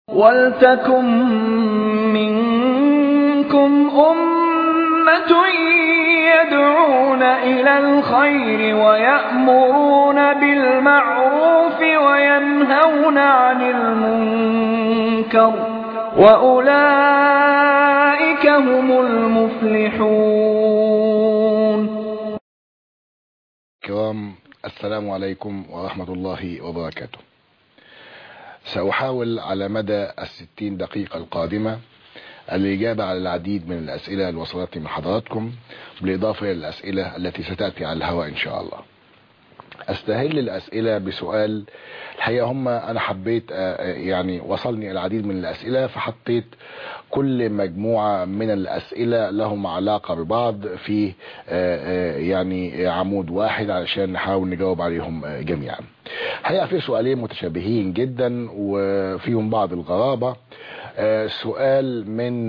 وَلْتَكُن مِّنكُمْ أُمَّةٌ يَدْعُونَ إِلَى الْخَيْرِ وَيَأْمُرُونَ بِالْمَعْرُوفِ وَيَنْهَوْنَ عَنِ الْمُنكَرِ ۚ وَأُولَٰئِكَ هُمُ الْمُفْلِحُونَ كرام السلام عليكم ورحمة الله وبركاته سأحاول على مدى الستين دقيقة القادمة الإجابة على العديد من الأسئلة اللي وصلتني من حضراتكم بالإضافة إلى الأسئلة التي ستأتي على الهواء إن شاء الله استهل الأسئلة بسؤال الحقيقة هم أنا حبيت يعني وصلني العديد من الأسئلة فحطيت كل مجموعة من الأسئلة لهم علاقة ببعض في يعني عمود واحد علشان نحاول نجاوب عليهم جميعا الحقيقة في سؤالين متشابهين جدا وفيهم بعض الغرابة سؤال من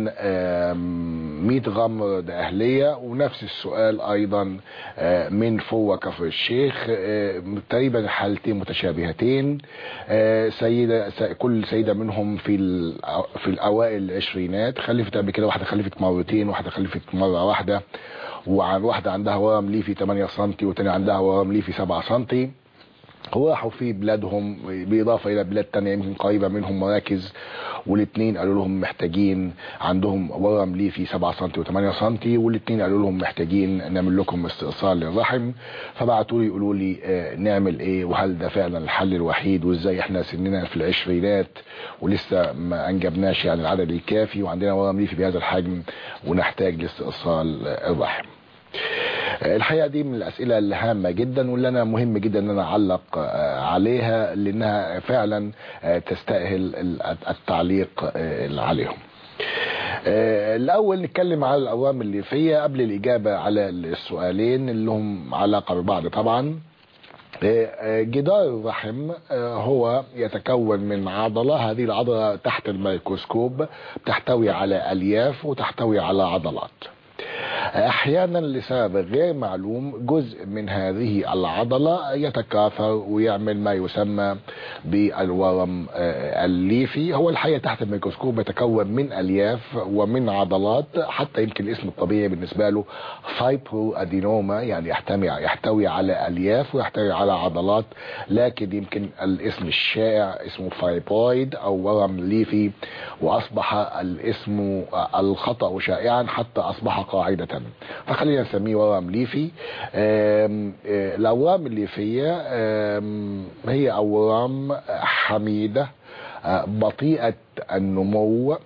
100 غمر ده أهلية ونفس السؤال أيضا من فوة كفر الشيخ تقريبا الحالتين متشابهتين سيدة كل سيدة منهم في في الأوائل العشرينات خلفت قبل كده واحدة خلفت مرتين واحدة خلفت مرة واحدة وعن واحدة عندها ورم ليفي 8 سم والتانية عندها ورم ليفي 7 سم وراحوا في بلادهم بالاضافه الى بلاد تانية يمكن قريبه منهم مراكز والاثنين قالوا لهم محتاجين عندهم ورم ليفي 7 سم و8 سم والاثنين قالوا لهم محتاجين نعمل لكم استئصال للرحم فبعتوا لي يقولوا لي آه نعمل ايه وهل ده فعلا الحل الوحيد وازاي احنا سننا في العشرينات ولسه ما انجبناش يعني العدد الكافي وعندنا ورم ليفي بهذا الحجم ونحتاج لاستئصال الرحم الحقيقه دي من الاسئله الهامه جدا واللي انا مهم جدا ان انا اعلق عليها لانها فعلا تستاهل التعليق عليهم الاول نتكلم على الاوامر الليفيه قبل الاجابه على السؤالين اللي هم علاقه ببعض طبعا جدار الرحم هو يتكون من عضلة هذه العضلة تحت الميكروسكوب تحتوي على ألياف وتحتوي على عضلات احيانا لسبب غير معلوم جزء من هذه العضلة يتكاثر ويعمل ما يسمى بالورم الليفي هو الحقيقة تحت الميكروسكوب يتكون من الياف ومن عضلات حتى يمكن الاسم الطبيعي بالنسبة له فايبرو ادينوما يعني يحتوي يحتوي على الياف ويحتوي على عضلات لكن يمكن الاسم الشائع اسمه فايبرويد او ورم ليفي واصبح الاسم الخطأ شائعا حتى اصبح قاعدة فخلينا نسميه ورم ليفي الاورام الليفية هي اورام حميدة بطيئة النمو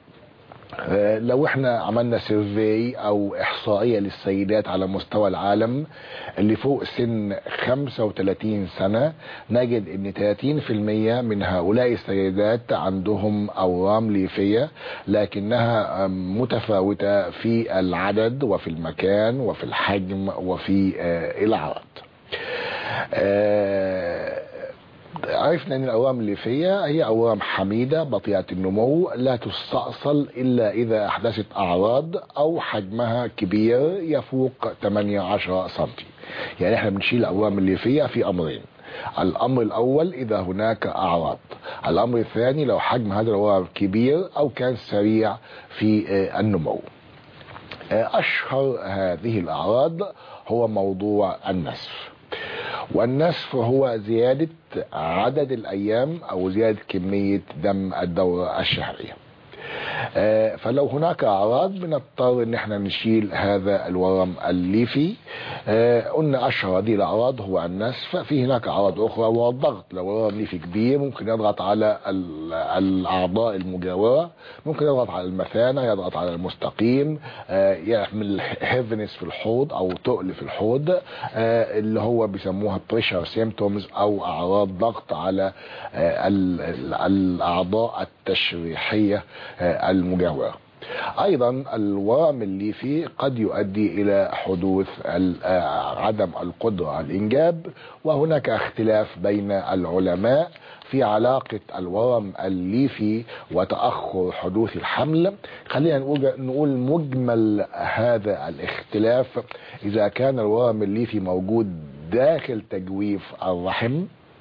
لو احنا عملنا سيرفي او احصائية للسيدات على مستوى العالم اللي فوق سن 35 سنة نجد ان 30% من هؤلاء السيدات عندهم اورام ليفية لكنها متفاوتة في العدد وفي المكان وفي الحجم وفي العرض عرفنا ان الاورام الليفيه هي اورام حميده بطيئه النمو لا تستأصل الا اذا احدثت اعراض او حجمها كبير يفوق 18 سم يعني احنا بنشيل الاورام الليفيه في امرين الامر الاول اذا هناك اعراض الامر الثاني لو حجم هذا الاورام كبير او كان سريع في النمو اشهر هذه الاعراض هو موضوع النسف والنسف هو زيادة عدد الأيام أو زيادة كمية دم الدورة الشهرية فلو هناك اعراض بنضطر ان احنا نشيل هذا الورم الليفي قلنا اشهر هذه الاعراض هو النسف في هناك اعراض اخرى وهو الضغط لو ورم ليفي كبير ممكن يضغط على الاعضاء المجاوره ممكن يضغط على المثانه يضغط على المستقيم يعمل هيفنس في الحوض او تقل في الحوض اللي هو بيسموها بريشر سيمتومز او اعراض ضغط على الاعضاء التشريحيه المجاورة ايضا الورم الليفي قد يؤدي الى حدوث عدم القدرة على الانجاب وهناك اختلاف بين العلماء في علاقة الورم الليفي وتأخر حدوث الحمل خلينا نقول, نقول مجمل هذا الاختلاف اذا كان الورم الليفي موجود داخل تجويف الرحم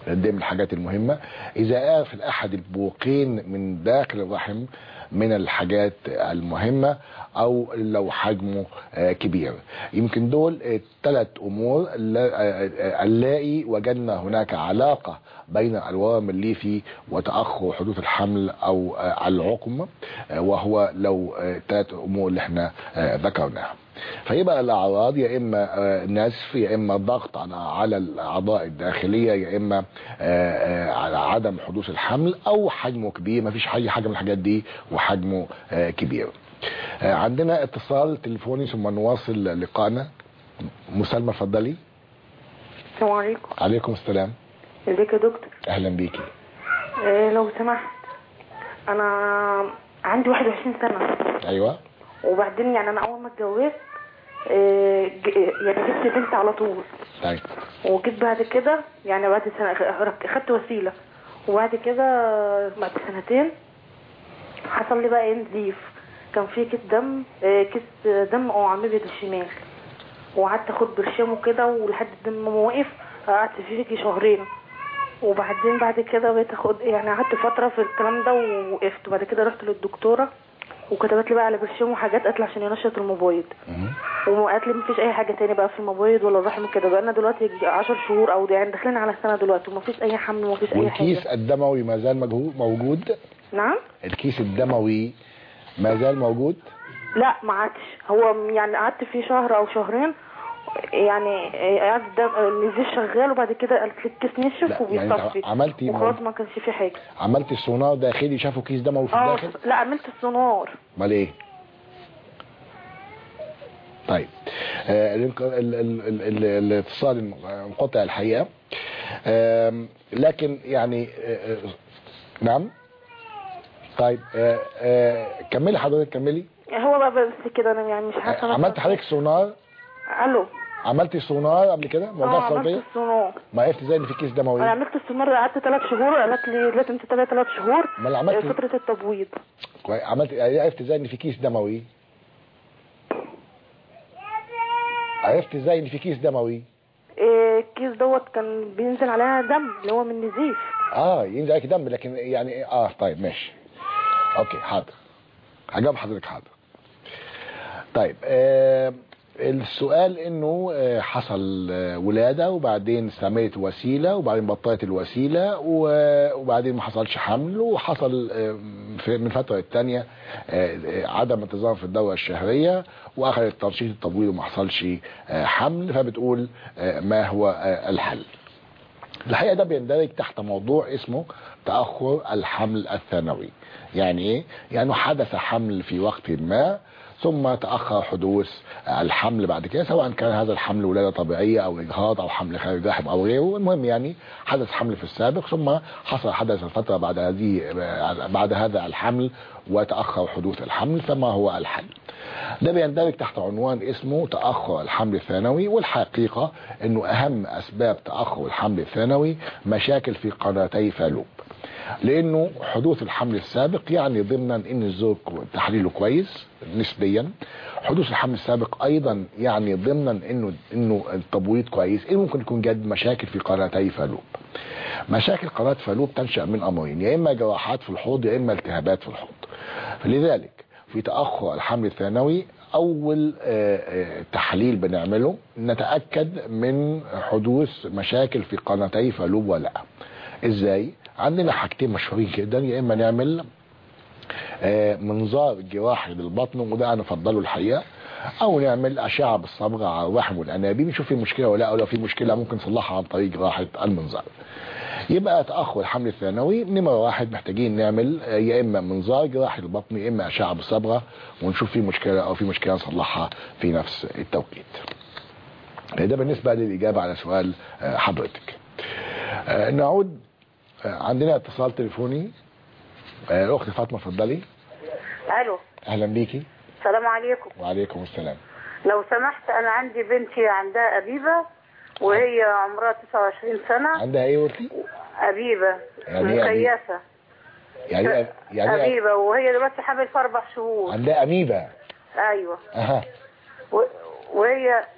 دي من الحاجات المهمة إذا قافل أحد البوقين من داخل الرحم من الحاجات المهمة أو لو حجمه آه، كبير يمكن دول الثلاث أمور نلاقي وجدنا هناك علاقة بين الورم الليفي وتأخر حدوث الحمل أو آه، العقم آه، وهو لو ثلاث أمور اللي احنا آه، ذكرناها فيبقى الاعراض يا اما آه، نزف يا اما ضغط على على الاعضاء الداخليه يا اما آه، آه، على عدم حدوث الحمل او حجمه كبير ما فيش اي حاجه من الحاجات دي وحجمه آه، كبير آه، عندنا اتصال تليفوني ثم نواصل لقائنا مسلمه اتفضلي السلام عليكم عليكم السلام ازيك يا دكتور اهلا بيكي إيه لو سمحت انا عندي 21 سنة ايوه وبعدين يعني انا اول ما اتجوزت إيه ج- يعني جبت بنت على طول طيب وجيت بعد كده يعني بعد سنة خ- خدت وسيلة وبعد كده بعد سنتين حصل لي بقى ايه نزيف كان في كيس دم إيه كيس دم او عم بيد الشمال وقعدت اخد برشام وكده ولحد الدم ما وقف قعدت فيه يجي شهرين وبعدين بعد كده بقيت اخد يعني قعدت فتره في الكلام ده ووقفت وبعد كده رحت للدكتوره وكتبت لي بقى على برشام وحاجات قالت لي عشان ينشط المبيض مهم. وقالت لي مفيش اي حاجه تاني بقى في المبيض ولا الرحم كده بقى لنا دلوقتي يجي 10 شهور او يعني داخلين على سنه دلوقتي ومفيش اي حمل ومفيش اي والكيس حاجه الدموي ما زال مجهو- موجود نعم الكيس الدموي ما زال موجود لا ما عادش هو يعني قعدت فيه شهر او شهرين يعني قعدت الدم النزيف شغال وبعد كده قالت لي الكيس نشف لا، يعني وبيصفي عملتي وخلاص ما كانش فيه حاجه عملت السونار داخلي شافوا كيس دموي في اه الداخل لا عملت السونار امال ايه طيب آه، الانق- ال- ال- ال- ال- الاتصال انقطع الحقيقه آم، لكن يعني آه، آه، نعم طيب آه، آه، كملي حضرتك كملي هو بقى بس كده انا يعني مش عارفه آه، عملت حضرتك سونار الو عملتي سونار قبل كده اه موضوع عملت صوتيه السونار ما عرفت ازاي ان في كيس دموي انا عملت السونار قعدت ثلاث شهور قالت لي لازم تتابع ثلاث شهور ما اللي عملت آه، فتره التبويض كويس. عملت عرفت ازاي ان في كيس دموي عرفت ازاي ان في كيس دموي آه، الكيس دوت كان بينزل عليها دم اللي هو من نزيف اه ينزل عليك دم لكن يعني اه طيب ماشي اوكي حاضر هجاوب حضرتك حاضر طيب آه السؤال انه آه حصل آه ولاده وبعدين استعملت وسيله وبعدين بطلت الوسيله و- وبعدين ما حصلش حمل وحصل آه في- من فتره الثانيه عدم انتظام في الدوره الشهريه واخذت تنشيط التبويض وما حصلش آه حمل فبتقول آه ما هو آه الحل الحقيقه ده بيندرج تحت موضوع اسمه تاخر الحمل الثانوي يعني ايه يعني حدث حمل في وقت ما ثم تاخر حدوث الحمل بعد كده سواء كان هذا الحمل ولاده طبيعيه او اجهاض او حمل خارج رحم او غيره المهم يعني حدث حمل في السابق ثم حصل حدث الفتره بعد هذه بعد هذا الحمل وتاخر حدوث الحمل فما هو الحل ده بيندرج تحت عنوان اسمه تأخر الحمل الثانوي والحقيقة انه اهم اسباب تأخر الحمل الثانوي مشاكل في قناتي فالوب لانه حدوث الحمل السابق يعني ضمنا ان الزوج تحليله كويس نسبيا حدوث الحمل السابق ايضا يعني ضمنا انه انه التبويض كويس ايه ممكن يكون جد مشاكل في قناتي فالوب مشاكل قناة فالوب تنشأ من امرين يا اما جراحات في الحوض يا اما التهابات في الحوض فلذلك في تأخر الحمل الثانوي أول آه، آه، تحليل بنعمله نتأكد من حدوث مشاكل في قناتي فالوب ولا لا ازاي عندنا حاجتين مشهورين جدا يا اما نعمل آه، منظار جراحي للبطن وده انا افضله الحقيقه او نعمل اشعه بالصبغه على الرحم والانابيب نشوف في مشكله ولا لا ولو في مشكله ممكن نصلحها عن طريق جراحه المنظار يبقى تاخر الحمل الثانوي نمره واحد محتاجين نعمل آه، يا اما منظار جراحي للبطن يا اما اشعه بالصبغه ونشوف في مشكله او في مشكله نصلحها في نفس التوقيت ده بالنسبه للاجابه على سؤال آه، حضرتك آه، نعود آه، عندنا اتصال تليفوني آه، الاخت فاطمه اتفضلي الو اهلا بيكي السلام عليكم وعليكم السلام لو سمحت انا عندي بنتي عندها ابيبه وهي عمرها 29 سنه عندها ايه قلتي ابيبه يعني إيه أبيبة؟ مكيفه يعني إيه- يعني إيه ابيبه وهي دلوقتي حامل في اربع شهور عندها اميبا ايوه اها و- وهي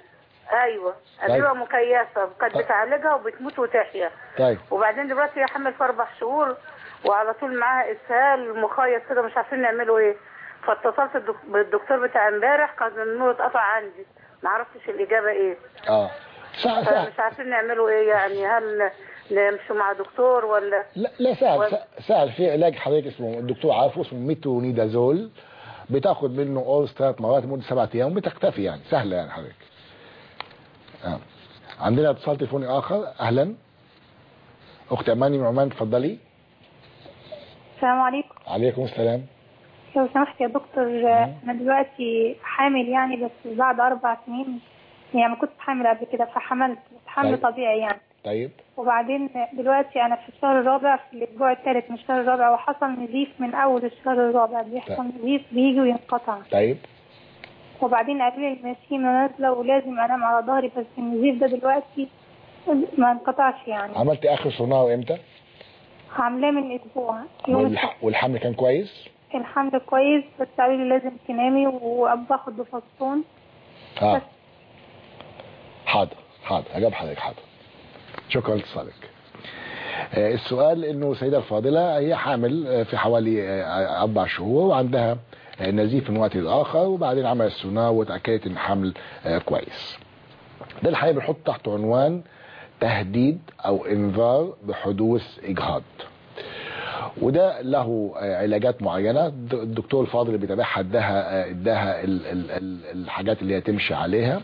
ايوه ابيبه مكيفه كانت طيب. بتعالجها وبتموت وتحيا طيب وبعدين دلوقتي هي حامل في اربع شهور وعلى طول معاها اسهال مخيط كده مش عارفين نعمله ايه فاتصلت الدك- بالدكتور بتاع امبارح كان النور اتقطع عندي ما عرفتش الاجابه ايه اه سهل سهل فمش عارفين نعمله ايه يعني هل نمشي مع دكتور ولا لا لا سهل ولا- سهل- سهل في علاج حضرتك اسمه الدكتور عارفه اسمه ميتونيدازول بتاخد منه قرص ثلاث مرات لمده سبعة ايام بتختفي يعني سهله يعني حضرتك آه. عندنا اتصال تليفوني اخر اهلا اخت اماني من عمان اتفضلي السلام عليكم عليكم السلام لو سمحت يا دكتور انا دلوقتي حامل يعني بس بعد اربع سنين يعني ما كنت حامل قبل كده فحملت بس حمل طيب. طبيعي يعني طيب وبعدين دلوقتي انا في الشهر الرابع في الاسبوع الثالث من الشهر الرابع وحصل نزيف من اول الشهر الرابع بيحصل طيب. نزيف بيجي وينقطع طيب وبعدين قالوا لي المسيمة نازلة ولازم انام على ظهري بس النزيف ده دلوقتي ما انقطعش يعني عملت اخر سونار امتى عاملاه من اسبوع يوم والح... والحمل كان كويس الحمل كويس بس قالوا لي لازم تنامي وباخد بفصون اه بس. حاضر حاضر اجاب حضرتك حاضر شكرا لاتصالك آه، السؤال انه السيده الفاضله هي حامل آه، في حوالي آه، اربع شهور وعندها آه، نزيف من وقت لاخر وبعدين عمل السونار وتاكدت ان الحمل آه، كويس ده الحقيقه بنحط تحت عنوان تهديد او انذار بحدوث اجهاض وده له آه، علاجات معينه الد- الدكتور الفاضل اللي بيتابعها اداها آه، اداها ال- ال- ال- الحاجات اللي هي تمشي عليها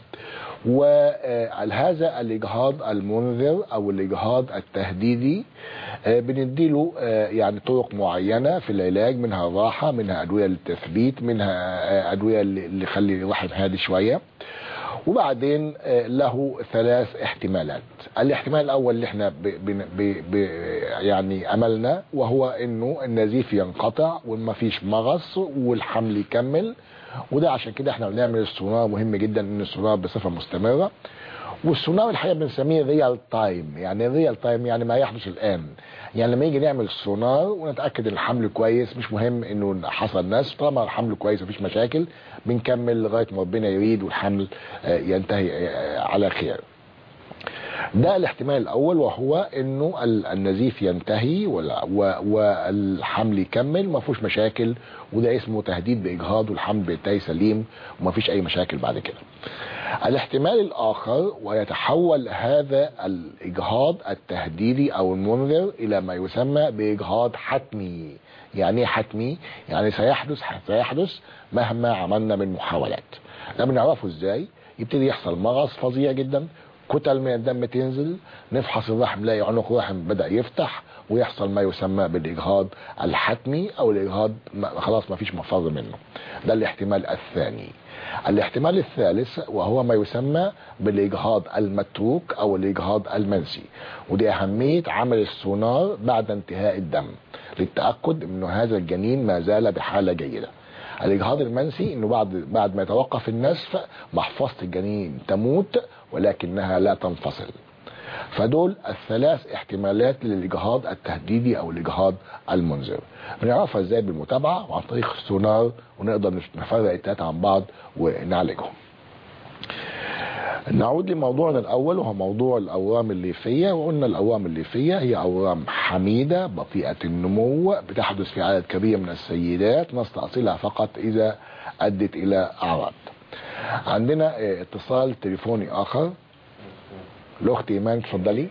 وهذا الاجهاض المنذر او الاجهاض التهديدي آه، بنديله آه، يعني طرق معينه في العلاج منها الراحه منها ادويه للتثبيت منها آه، ادويه اللي اللي يخلي الرحم هادي شويه وبعدين آه، له ثلاث احتمالات الاحتمال الاول اللي احنا ب ب ب ب يعني املنا وهو انه النزيف ينقطع وما فيش مغص والحمل يكمل وده عشان كده احنا بنعمل السونار مهم جدا ان السونار بصفه مستمره والسونار الحقيقه بنسميه ريال تايم يعني ريال تايم يعني ما يحدث الان يعني لما يجي نعمل سونار ونتاكد ان الحمل كويس مش مهم انه حصل ناس طالما الحمل كويس مفيش مشاكل بنكمل لغايه ما ربنا يريد والحمل آه، ينتهي آه، على خير ده الاحتمال الاول وهو انه ال- النزيف ينتهي وال- و- والحمل يكمل ما فيهوش مشاكل وده اسمه تهديد باجهاض والحمل بينتهي سليم وما فيش اي مشاكل بعد كده الاحتمال الاخر ويتحول هذا الاجهاض التهديدي او المنذر الى ما يسمى باجهاض حتمي يعني ايه حتمي يعني سيحدث سيحدث مهما عملنا من محاولات ده بنعرفه ازاي يبتدي يحصل مغص فظيع جدا كتل من الدم تنزل نفحص الرحم نلاقي عنق الرحم بدا يفتح ويحصل ما يسمى بالاجهاض الحتمي او الاجهاض ما- خلاص ما فيش مفر منه ده الاحتمال الثاني الاحتمال الثالث وهو ما يسمى بالاجهاض المتروك او الاجهاض المنسي ودي اهميه عمل السونار بعد انتهاء الدم للتاكد انه هذا الجنين ما زال بحاله جيده الاجهاض المنسي انه بعد بعد ما يتوقف النسف محفظه الجنين تموت ولكنها لا تنفصل فدول الثلاث احتمالات للاجهاض التهديدي او الاجهاض المنذر بنعرفها ازاي بالمتابعه وعن طريق السونار ونقدر نفرق التلاته عن بعض ونعالجهم نعود لموضوعنا الاول وهو موضوع الاورام الليفيه وقلنا الاورام الليفيه هي اورام حميده بطيئه النمو بتحدث في عدد كبير من السيدات نستأصلها فقط اذا ادت الى اعراض عندنا اه، اتصال تليفوني اخر الاخت ايمان تفضلي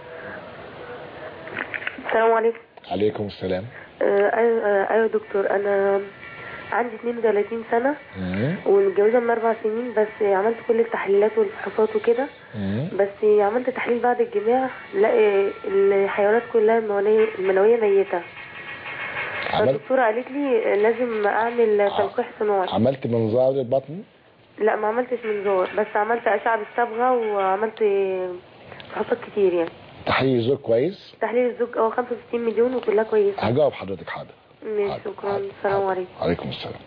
السلام عليكم عليكم السلام آه، ايوه آه، ايوه دكتور انا عندي 32 سنه مم. ومتجوزه من اربع سنين بس عملت كل التحليلات والفحوصات وكده مم. بس عملت تحليل بعد الجماع لاقي الحيوانات كلها المنوية المنوية ميتة عملت فالدكتورة قالت لي لازم اعمل تلقيح صناعي عملت منظار للبطن لا ما عملتش منظار بس عملت اشعة بالصبغة وعملت فحوصات كتير يعني تحليل الزوج كويس تحليل الزوج اه 65 مليون وكلها كويسة هجاوب حضرتك حاضر ماشي حاضر، شكرا حاضر، السلام حاضر. عليكم عليكم السلام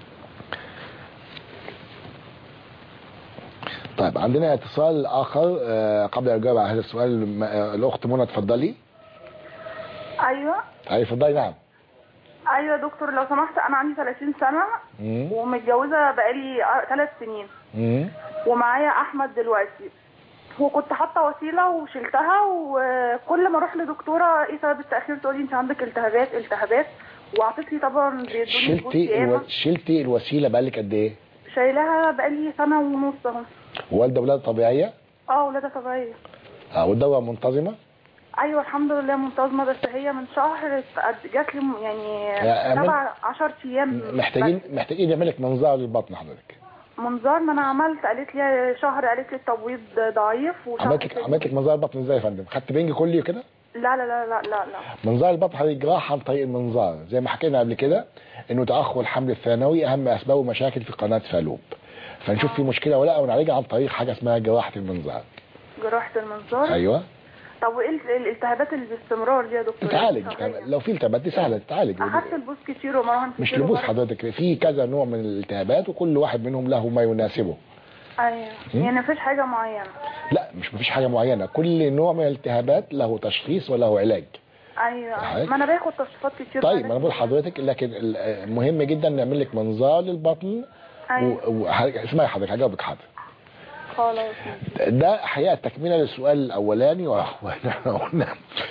طيب عندنا اتصال اخر آه، قبل ان اجاوب على هذا السؤال م- آه، الاخت منى اتفضلي ايوه اي اتفضلي نعم ايوه يا دكتور لو سمحت انا عندي 30 سنه مم. ومتجوزه بقالي ثلاث سنين مم. ومعايا احمد دلوقتي وكنت حاطه وسيله وشلتها وكل ما اروح لدكتوره ايه سبب التاخير تقول لي انت عندك التهابات التهابات وعطت لي طبعا بيدوني شلتي بوستي الو... شلتي الوسيله بقالك قد ايه شايلاها بقالي سنه ونص اهو والده ولاده طبيعيه اه ولاده طبيعيه اه والدواء منتظمه ايوه الحمد لله منتظمه بس هي من شهر قد- جات لي م- يعني يا أمل. سبع عشر ايام محتاجين محتاجين نعمل لك منظار للبطن حضرتك منظار ما انا عملت قالت لي شهر قالت لي التبويض ضعيف وشهر عملت لك تاني- عملت لك منظار البطن ازاي يا فندم خدت بنج كلي كده لا لا لا لا لا لا منظار البطن حضرتك جراحه عن طريق المنظار زي ما حكينا قبل كده انه تاخر الحمل الثانوي اهم اسبابه مشاكل في قناه فالوب فنشوف في مشكله ولا لا ونعالجها عن طريق حاجه اسمها جراحه المنظار جراحه المنظار ايوه طب وايه ال- الالتهابات اللي باستمرار دي يا دكتور تتعالج الشهرية؟ لو في التهابات دي سهله تتعالج اخدت البوس كتير ومراهم كتير مش لبوس وبرد- حضرتك في كذا نوع من الالتهابات وكل واحد منهم له ما يناسبه ايوه يعني مفيش حاجه معينه لا مش مفيش حاجه معينه كل نوع من الالتهابات له تشخيص وله علاج ايوه صحيح. ما انا باخد تشخيصات كتير طيب بعد ما انا بقول لحضرتك لكن ال- مهم جدا نعمل لك منظار للبطن ايوه و... و... اسمعي حضرتك هجاوبك حاضر خلاص ده حقيقه تكمله للسؤال الاولاني وهو احنا قلنا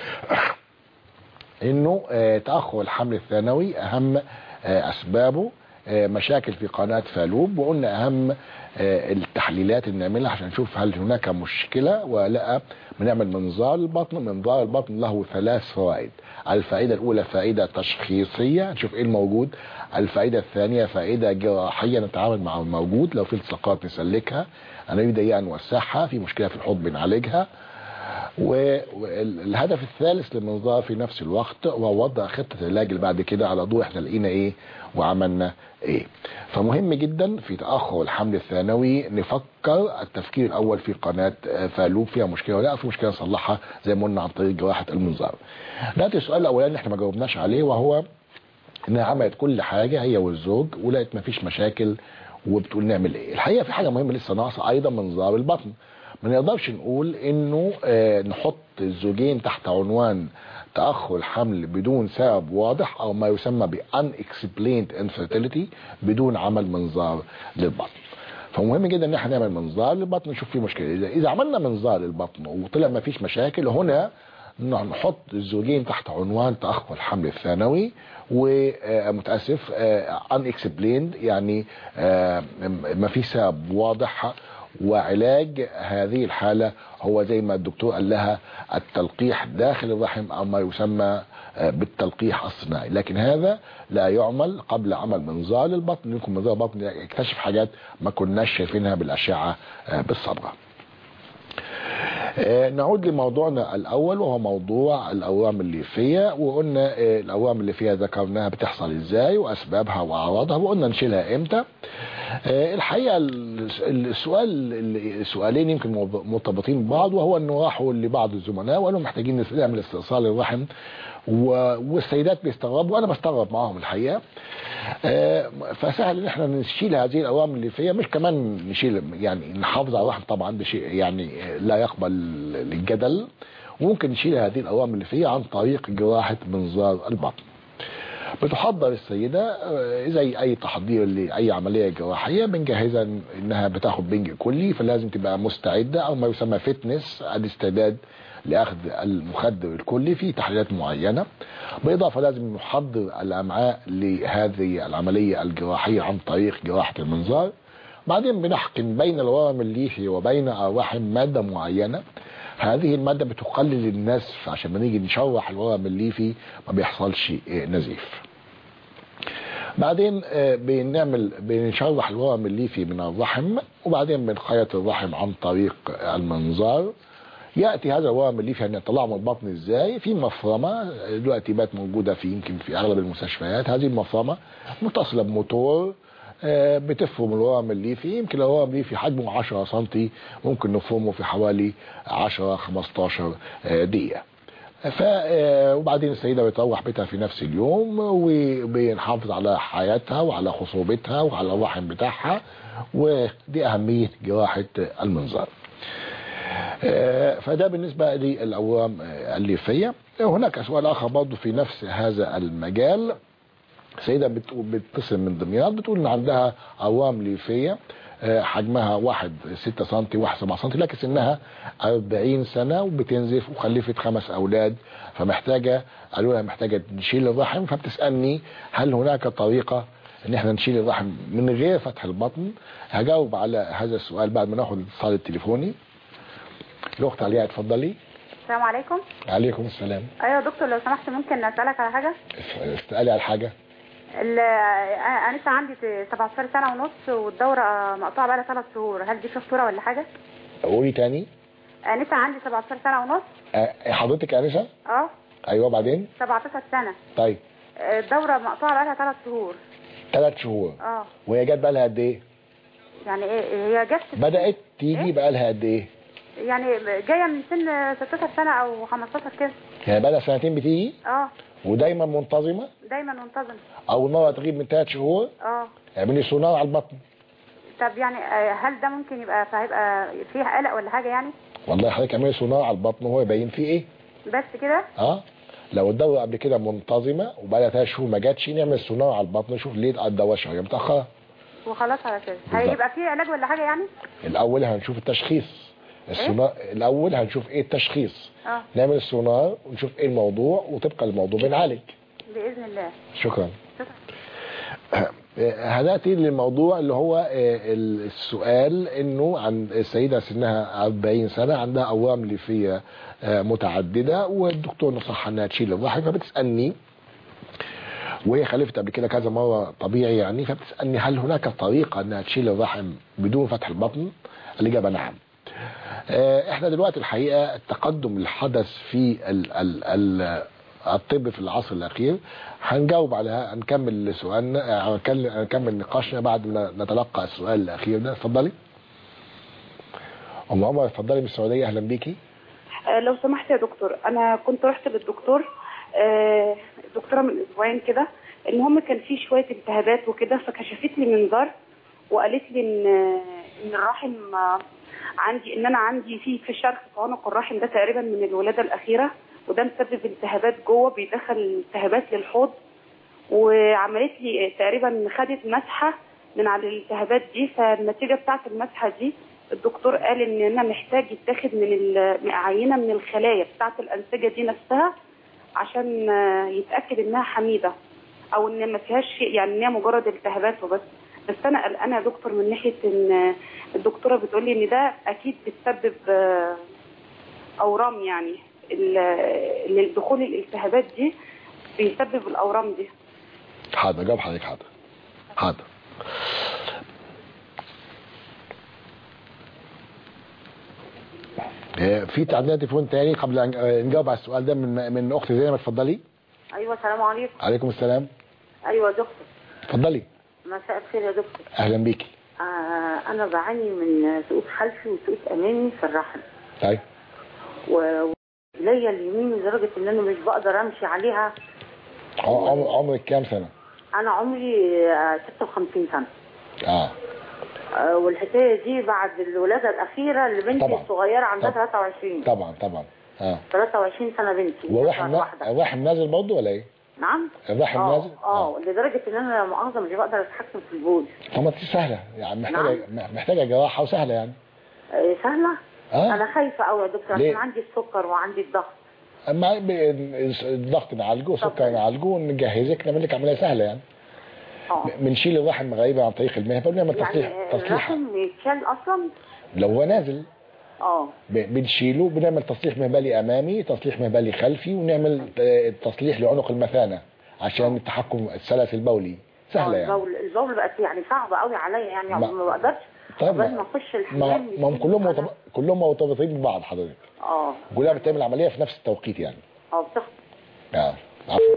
انه آه، تاخر الحمل الثانوي اهم آه، اسبابه آه، مشاكل في قناه فالوب وقلنا اهم آه، التحليلات اللي نعملها عشان نشوف هل هناك مشكله ولا لا بنعمل منظار البطن منظار البطن له ثلاث فوائد الفائده الاولى فائده تشخيصيه نشوف ايه الموجود الفائده الثانيه فائده جراحيه نتعامل مع الموجود لو في التصاقات نسلكها انابيب ضيقه نوسعها في مشكله في الحوض بنعالجها والهدف الثالث للمنظار في نفس الوقت هو وضع خطة العلاج اللي بعد كده على ضوء احنا لقينا ايه وعملنا ايه فمهم جدا في تأخر الحمل الثانوي نفكر التفكير الاول في قناة آه، فالوب فيها مشكلة ولا لا في مشكلة نصلحها زي ما قلنا عن طريق جراحة المنظار نأتي السؤال الاولاني احنا ما جاوبناش عليه وهو انها عملت كل حاجة هي والزوج ولقيت مفيش مشاكل وبتقول نعمل ايه الحقيقة في حاجة مهمة لسه ناقصة ايضا منظار البطن ما نقدرش نقول انه آه نحط الزوجين تحت عنوان تأخر الحمل بدون سبب واضح او ما يسمى ب unexplained infertility بدون عمل منظار للبطن فمهم جدا ان احنا نعمل منظار للبطن نشوف فيه مشكله اذا اذا عملنا منظار للبطن وطلع ما فيش مشاكل هنا نحط الزوجين تحت عنوان تاخر الحمل الثانوي ومتاسف unexplained يعني آه، ما في سبب واضح وعلاج هذه الحالة هو زي ما الدكتور قال لها التلقيح داخل الرحم أو ما يسمى آه، بالتلقيح الصناعي لكن هذا لا يعمل قبل عمل منظار للبطن يمكن منظار البطن يكتشف حاجات ما كناش شايفينها بالأشعة آه، بالصبغة آه، نعود لموضوعنا الأول وهو موضوع الأورام الليفية وقلنا آه، الأورام الليفية ذكرناها بتحصل إزاي وأسبابها وأعراضها وقلنا نشيلها إمتى آه، الحقيقة الس- السؤال السؤالين يمكن موض- مرتبطين ببعض وهو أنه راحوا لبعض الزملاء وقالوا محتاجين نس- نعمل استئصال الرحم و- والسيدات بيستغربوا وأنا بستغرب معاهم الحقيقة آه، فسهل ان احنا نشيل هذه الاوامر الليفيه مش كمان نشيل يعني نحافظ على الرحم طبعا ده شيء يعني لا يقبل الجدل وممكن نشيل هذه الاوامر الليفيه عن طريق جراحه منظار البطن بتحضر السيدة آه، زي اي تحضير لاي عملية جراحية بنجهزها إن- انها بتاخد بنج كلي فلازم تبقى مستعدة او ما يسمى فتنس الاستعداد لاخذ المخدر الكلي في تحليلات معينة بالاضافة لازم نحضر الامعاء لهذه العملية الجراحية عن طريق جراحة المنظار بعدين بنحقن بين الورم الليفي وبين الرحم مادة معينة هذه المادة بتقلل النزف عشان ما نيجي نشرح الورم الليفي ما بيحصلش آه، نزيف بعدين آه، بنعمل بنشرح الورم الليفي من الرحم وبعدين بنخيط الرحم عن طريق المنظار ياتي هذا الورم الليفي يعني نطلعه من البطن ازاي في مفرمه دلوقتي بقت موجوده في يمكن في اغلب المستشفيات هذه المفرمه متصله بموتور آه، بتفرم الورم الليفي يمكن لو الورم الليفي حجمه 10 سم ممكن نفرمه في حوالي 10 15 آه، دقيقه ف آه، وبعدين السيده بتروح بيتها في نفس اليوم وبنحافظ على حياتها وعلى خصوبتها وعلى الرحم بتاعها ودي اهميه جراحه المنظار آه، فده بالنسبة للأورام آه، الليفية هناك سؤال آخر برضه في نفس هذا المجال سيدة بتقول- بتتصل من دمياط بتقول إن عندها أورام ليفية آه، حجمها واحد ستة سنتي واحد سبعة سنتي لكن سنها 40 سنة وبتنزف وخلفت خمس أولاد فمحتاجة قالوا لها محتاجة نشيل الرحم فبتسألني هل هناك طريقة ان احنا نشيل الرحم من غير فتح البطن هجاوب على هذا السؤال بعد ما ناخد الاتصال التليفوني الاخت علياء اتفضلي السلام عليكم عليكم السلام ايوه يا دكتور لو سمحت ممكن اسالك على حاجه اسالي على حاجه ال- انا لسه عندي 17 سنه ونص والدوره مقطوعه بقى لها 3 شهور هل دي في خطوره ولا حاجه قولي تاني انا لسه عندي 17 سنه ونص آه، حضرتك انسه اه ايوه بعدين 17 سنه طيب الدوره مقطوعه بقى لها 3 شهور ثلاث شهور اه وهي جت بقى لها قد ايه يعني ايه هي جت بدات تيجي إيه؟ بقى لها قد ايه يعني جايه من سن 16 سنه او 15 كده يعني بقى لها سنتين بتيجي اه ودايما منتظمه دايما منتظم اول مره تغيب من ثلاث شهور اه اعملي سونار على البطن طب يعني آه، هل ده ممكن يبقى فهيبقى فيه قلق ولا حاجه يعني والله حضرتك اعملي سونار على البطن وهو يبين فيه ايه بس كده اه لو الدوره قبل كده منتظمه وبقى لها ثلاث شهور ما جاتش نعمل سونار على البطن نشوف ليه الدوره شويه متاخره وخلاص على كده بالظبط. هيبقى فيه علاج ولا حاجه يعني الاول هنشوف التشخيص السونار الاول هنشوف ايه التشخيص اه نعمل السونار ونشوف ايه الموضوع وطبقا للموضوع بنعالج باذن الله شكرا شكرا هنأتي للموضوع اللي هو آه، السؤال انه عن السيدة سنها 40 سنة عندها اورام ليفية آه، متعددة والدكتور نصحها انها تشيل الرحم فبتسألني وهي خلفت قبل كده كذا مرة طبيعي يعني فبتسألني هل هناك طريقة انها تشيل الرحم بدون فتح البطن الإجابة نعم آه، احنا دلوقتي الحقيقة التقدم اللي حدث في ال ال ال الطب في العصر الأخير هنجاوب عليها هنكمل سؤالنا آه، هنكل- هنكمل نقاشنا بعد ما نتلقى السؤال الأخير ده اتفضلي أم عمر اتفضلي من السعودية أهلا بيكي آه، لو سمحت يا دكتور انا كنت رحت للدكتور آه، الدكتوره من اسبوعين كده المهم كان في شويه التهابات وكده فكشفت لي منظار وقالت لي ان ان الرحم آه، عندي ان انا عندي في في الشرخ في عنق الرحم ده تقريبا من الولاده الاخيره وده مسبب التهابات جوه بيدخل التهابات للحوض وعملت لي تقريبا خدت مسحه من على الالتهابات دي فالنتيجه بتاعت المسحه دي الدكتور قال ان انا محتاج يتاخد من ال- عينه من الخلايا بتاعت الانسجه دي نفسها عشان آه، يتاكد انها حميده او ان ما فيهاش شيء يعني ان هي مجرد التهابات وبس بس انا قلقانه يا دكتور من ناحيه ان آه، الدكتوره بتقول لي ان ده اكيد بتسبب آه، اورام يعني ال- ال- دخول الالتهابات دي بيسبب الاورام دي حاضر جاوب حضرتك حاضر حاضر آه، في عندنا تليفون تاني قبل أن آه، نجاوب على السؤال ده من من اخت زينب اتفضلي ايوه السلام عليكم عليكم السلام ايوه يا دكتور اتفضلي مساء الخير يا دكتور اهلا بيكي آه انا بعاني من سقوط خلفي وسقوط امامي في الرحم طيب و- وليا اليمين لدرجه ان انا مش بقدر امشي عليها عم- عم- عمرك كام سنه انا عمري آه، 56 سنه اه آه، والحكايه دي بعد الولاده الاخيره لبنتي طبعا. الصغيره عندها طبعا. 23 طبعا طبعا اه 23 سنه بنتي والرحم واحده الرحم نازل برضه ولا ايه نعم الرحم اه نازل اه لدرجه ان انا لا مؤاخذه مش بقدر اتحكم في البول طب ما دي سهله يعني محتاجه محتاجه جراحه وسهله يعني آه، سهله اه انا خايفه قوي يا دكتور ليه؟ عشان عندي السكر وعندي الضغط اما ب- الضغط نعالجه والسكر طبعا. نعالجه ونجهزك نعمل لك عمليه سهله يعني اه بنشيل الرحم غالبا عن طريق المهبل ونعمل يعني تصليح آه، تصليح الرحم يتشال اصلا لو هو نازل اه ب- بنشيله بنعمل تصليح مهبلي امامي تصليح مهبلي خلفي ونعمل آه، تصليح لعنق المثانه عشان التحكم السلس البولي سهله آه، يعني البول البول بقت يعني صعبه قوي عليا يعني ما- ما بقدرش طيب قبل ما ما اخش ما الحمام ما هم كلهم أنا- مرتبط كلهم مرتبطين ببعض حضرتك اه كلها بتعمل عمليه في نفس التوقيت يعني اه بتخ- اه عفوا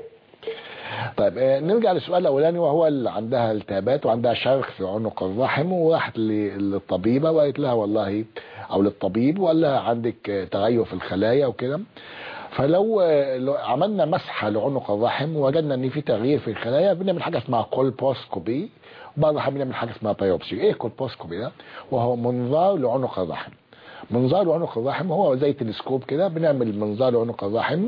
طيب آه، نرجع للسؤال الاولاني وهو اللي عندها التهابات وعندها شرخ في عنق الرحم وراحت ل- للطبيبه وقالت لها والله او للطبيب وقال لها عندك آه، تغير في الخلايا وكده فلو آه، لو عملنا مسحه لعنق الرحم ووجدنا ان في تغيير في الخلايا بنعمل حاجه اسمها كولبوسكوبي وبعض الاحيان بنعمل حاجه اسمها بايوبسي ايه كولبوسكوبي ده وهو منظار لعنق الرحم منظار لعنق الرحم هو زي تلسكوب كده بنعمل منظار لعنق الرحم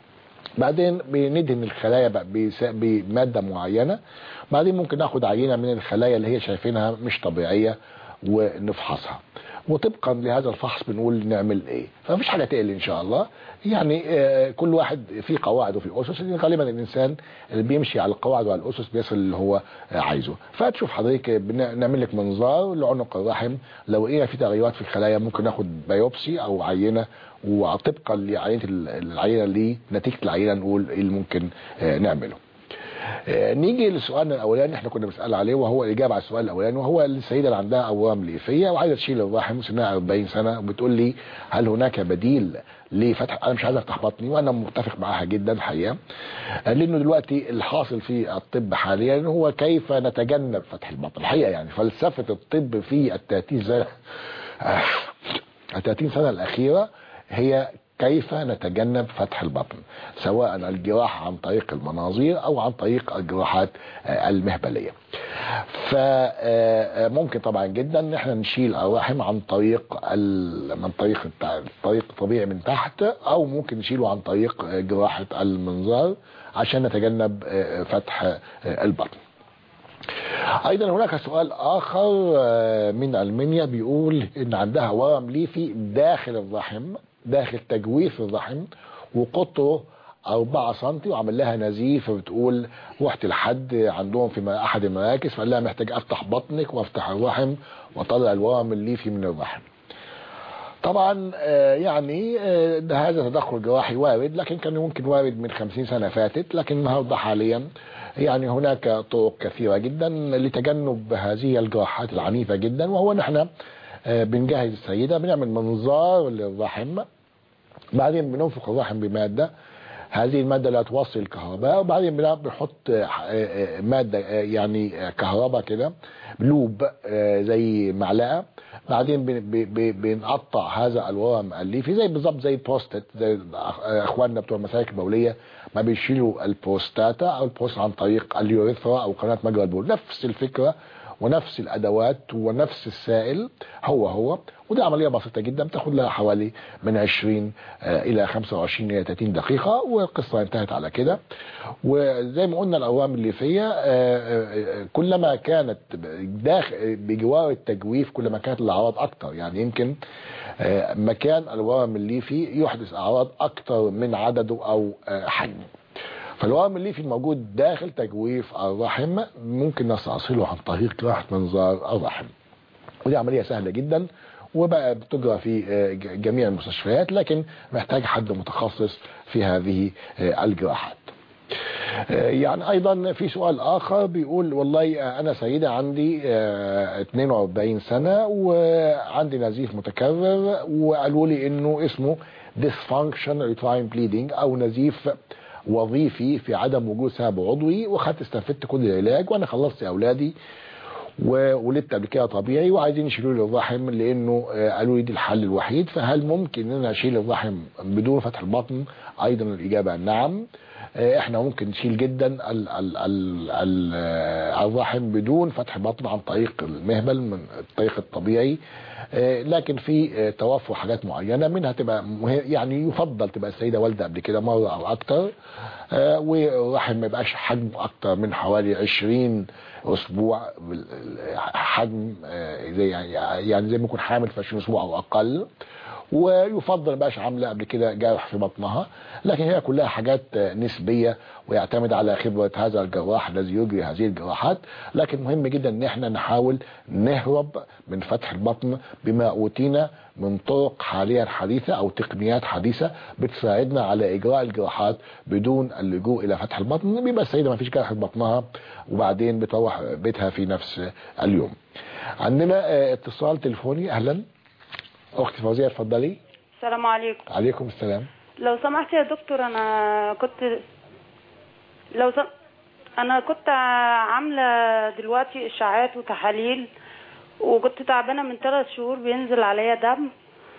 بعدين بندهن الخلايا بقى بس- بماده معينه بعدين ممكن ناخد عينه من الخلايا اللي هي شايفينها مش طبيعيه ونفحصها وطبقا لهذا الفحص بنقول نعمل ايه فمفيش حاجه تقل ان شاء الله يعني آه، كل واحد في قواعد وفي اسس لأن غالبا الانسان اللي بيمشي على القواعد وعلى الاسس بيصل اللي هو آه، عايزه فتشوف حضرتك بن- نعمل لك منظار لعنق الرحم لو ايه في تغيرات في الخلايا ممكن ناخد بايوبسي او عينه وطبقا لعينه ال- العينه اللي نتيجه العينه نقول ايه اللي ممكن آه، نعمله آه، نيجي لسؤالنا الاولاني احنا كنا بنسال عليه وهو الاجابه على السؤال الاولاني وهو السيده اللي عندها اورام ليفيه وعايزه تشيل الرحم سنها 40 سنه وبتقول لي هل هناك بديل لفتح انا مش عايزك تحبطني وانا متفق معاها جدا الحقيقه آه، لانه دلوقتي الحاصل في الطب حاليا هو كيف نتجنب فتح البطن الحقيقه يعني فلسفه الطب في ال 30 سنه ال 30 سنه الاخيره هي كيف نتجنب فتح البطن سواء الجراحة عن طريق المناظير او عن طريق الجراحات آه، المهبلية فممكن طبعا جدا ان احنا نشيل الرحم عن طريق ال- من طريق الت- الطريق الطبيعي من تحت او ممكن نشيله عن طريق آه، جراحة المنظار عشان نتجنب آه، فتح آه، البطن ايضا هناك سؤال اخر آه، من المنيا بيقول ان عندها ورم ليفي داخل الرحم داخل تجويف الرحم وقطره 4 سم وعمل لها نزيف فبتقول رحت لحد عندهم في احد المراكز فقال لها محتاج افتح بطنك وافتح الرحم واطلع الورم الليفي من الرحم طبعا آه، يعني آه، ده هذا تدخل جراحي وارد لكن كان ممكن وارد من 50 سنة فاتت لكن النهارده حاليا يعني هناك طرق كثيرة جدا لتجنب هذه الجراحات العنيفة جدا وهو نحن آه، بنجهز السيدة بنعمل منظار للرحم بعدين بننفخ الرحم بمادة هذه المادة لا توصل الكهرباء وبعدين بنع- بنحط آه، آه، مادة آه، يعني آه، كهرباء كده لوب آه، زي معلقة بعدين بن- ب- ب- بنقطع هذا الورم الليفي زي بالظبط زي بروستات زي آه، اخواننا بتوع المسالك البولية ما بيشيلوا البروستاتا او البروست عن طريق اليوريثرا او قناة مجرى البول نفس الفكرة ونفس الادوات ونفس السائل هو هو ودي عمليه بسيطه جدا بتاخد لها حوالي من 20 آه، الى 25 الى 30 دقيقه والقصه انتهت على كده وزي ما قلنا الاوام الليفيه آه، آه، آه، كلما كانت داخل بجوار التجويف كلما كانت الاعراض اكتر يعني يمكن آه، مكان الورم الليفي يحدث اعراض اكتر من عدده او آه، حجمه فالورم الليفي الموجود داخل تجويف الرحم ممكن نستأصله عن طريق جراحة منظار الرحم ودي عملية سهلة جدا وبقى بتجرى في آه، ج- جميع المستشفيات لكن محتاج حد متخصص في هذه آه، الجراحات آه، يعني ايضا في سؤال اخر بيقول والله آه، انا سيدة عندي آه، 42 سنة وعندي نزيف متكرر وقالوا لي انه اسمه dysfunction uterine bleeding او نزيف وظيفي في عدم وجود سبب عضوي وخدت استنفدت كل العلاج وانا خلصت اولادي وولدت قبل كده طبيعي وعايزين يشيلوا لي الرحم لانه آه، قالوا لي دي الحل الوحيد فهل ممكن ان انا اشيل الرحم بدون فتح البطن ايضا الاجابه نعم آه، احنا ممكن نشيل جدا ال ال ال ال آه، الرحم بدون فتح بطن عن طريق المهبل من الطريق الطبيعي آه، لكن في آه، توفر حاجات معينه منها تبقى مه- يعني يفضل تبقى السيده والده قبل كده مره او اكتر آه، والرحم ما يبقاش حجمه اكتر من حوالي 20 اسبوع بال- حجم آه، زي يعني زي ما يكون حامل في 20 اسبوع او اقل ويفضل ما بقاش عامله قبل كده جرح في بطنها لكن هي كلها حاجات آه، نسبيه ويعتمد على خبره هذا الجراح الذي يجري هذه الجراحات لكن مهم جدا ان احنا نحاول نهرب من فتح البطن بما اوتينا من طرق حاليا حديثه او تقنيات حديثه بتساعدنا على اجراء الجراحات بدون اللجوء الى فتح البطن بيبقى السيده ما فيش جرح في بطنها وبعدين بتروح بيتها في نفس اليوم عندنا آه، اتصال تليفوني اهلا اختي فوزيه اتفضلي السلام عليكم عليكم السلام لو سمحت يا دكتور انا كنت لو سم... انا كنت عامله دلوقتي اشاعات وتحاليل وكنت تعبانه من ثلاث شهور بينزل عليا دم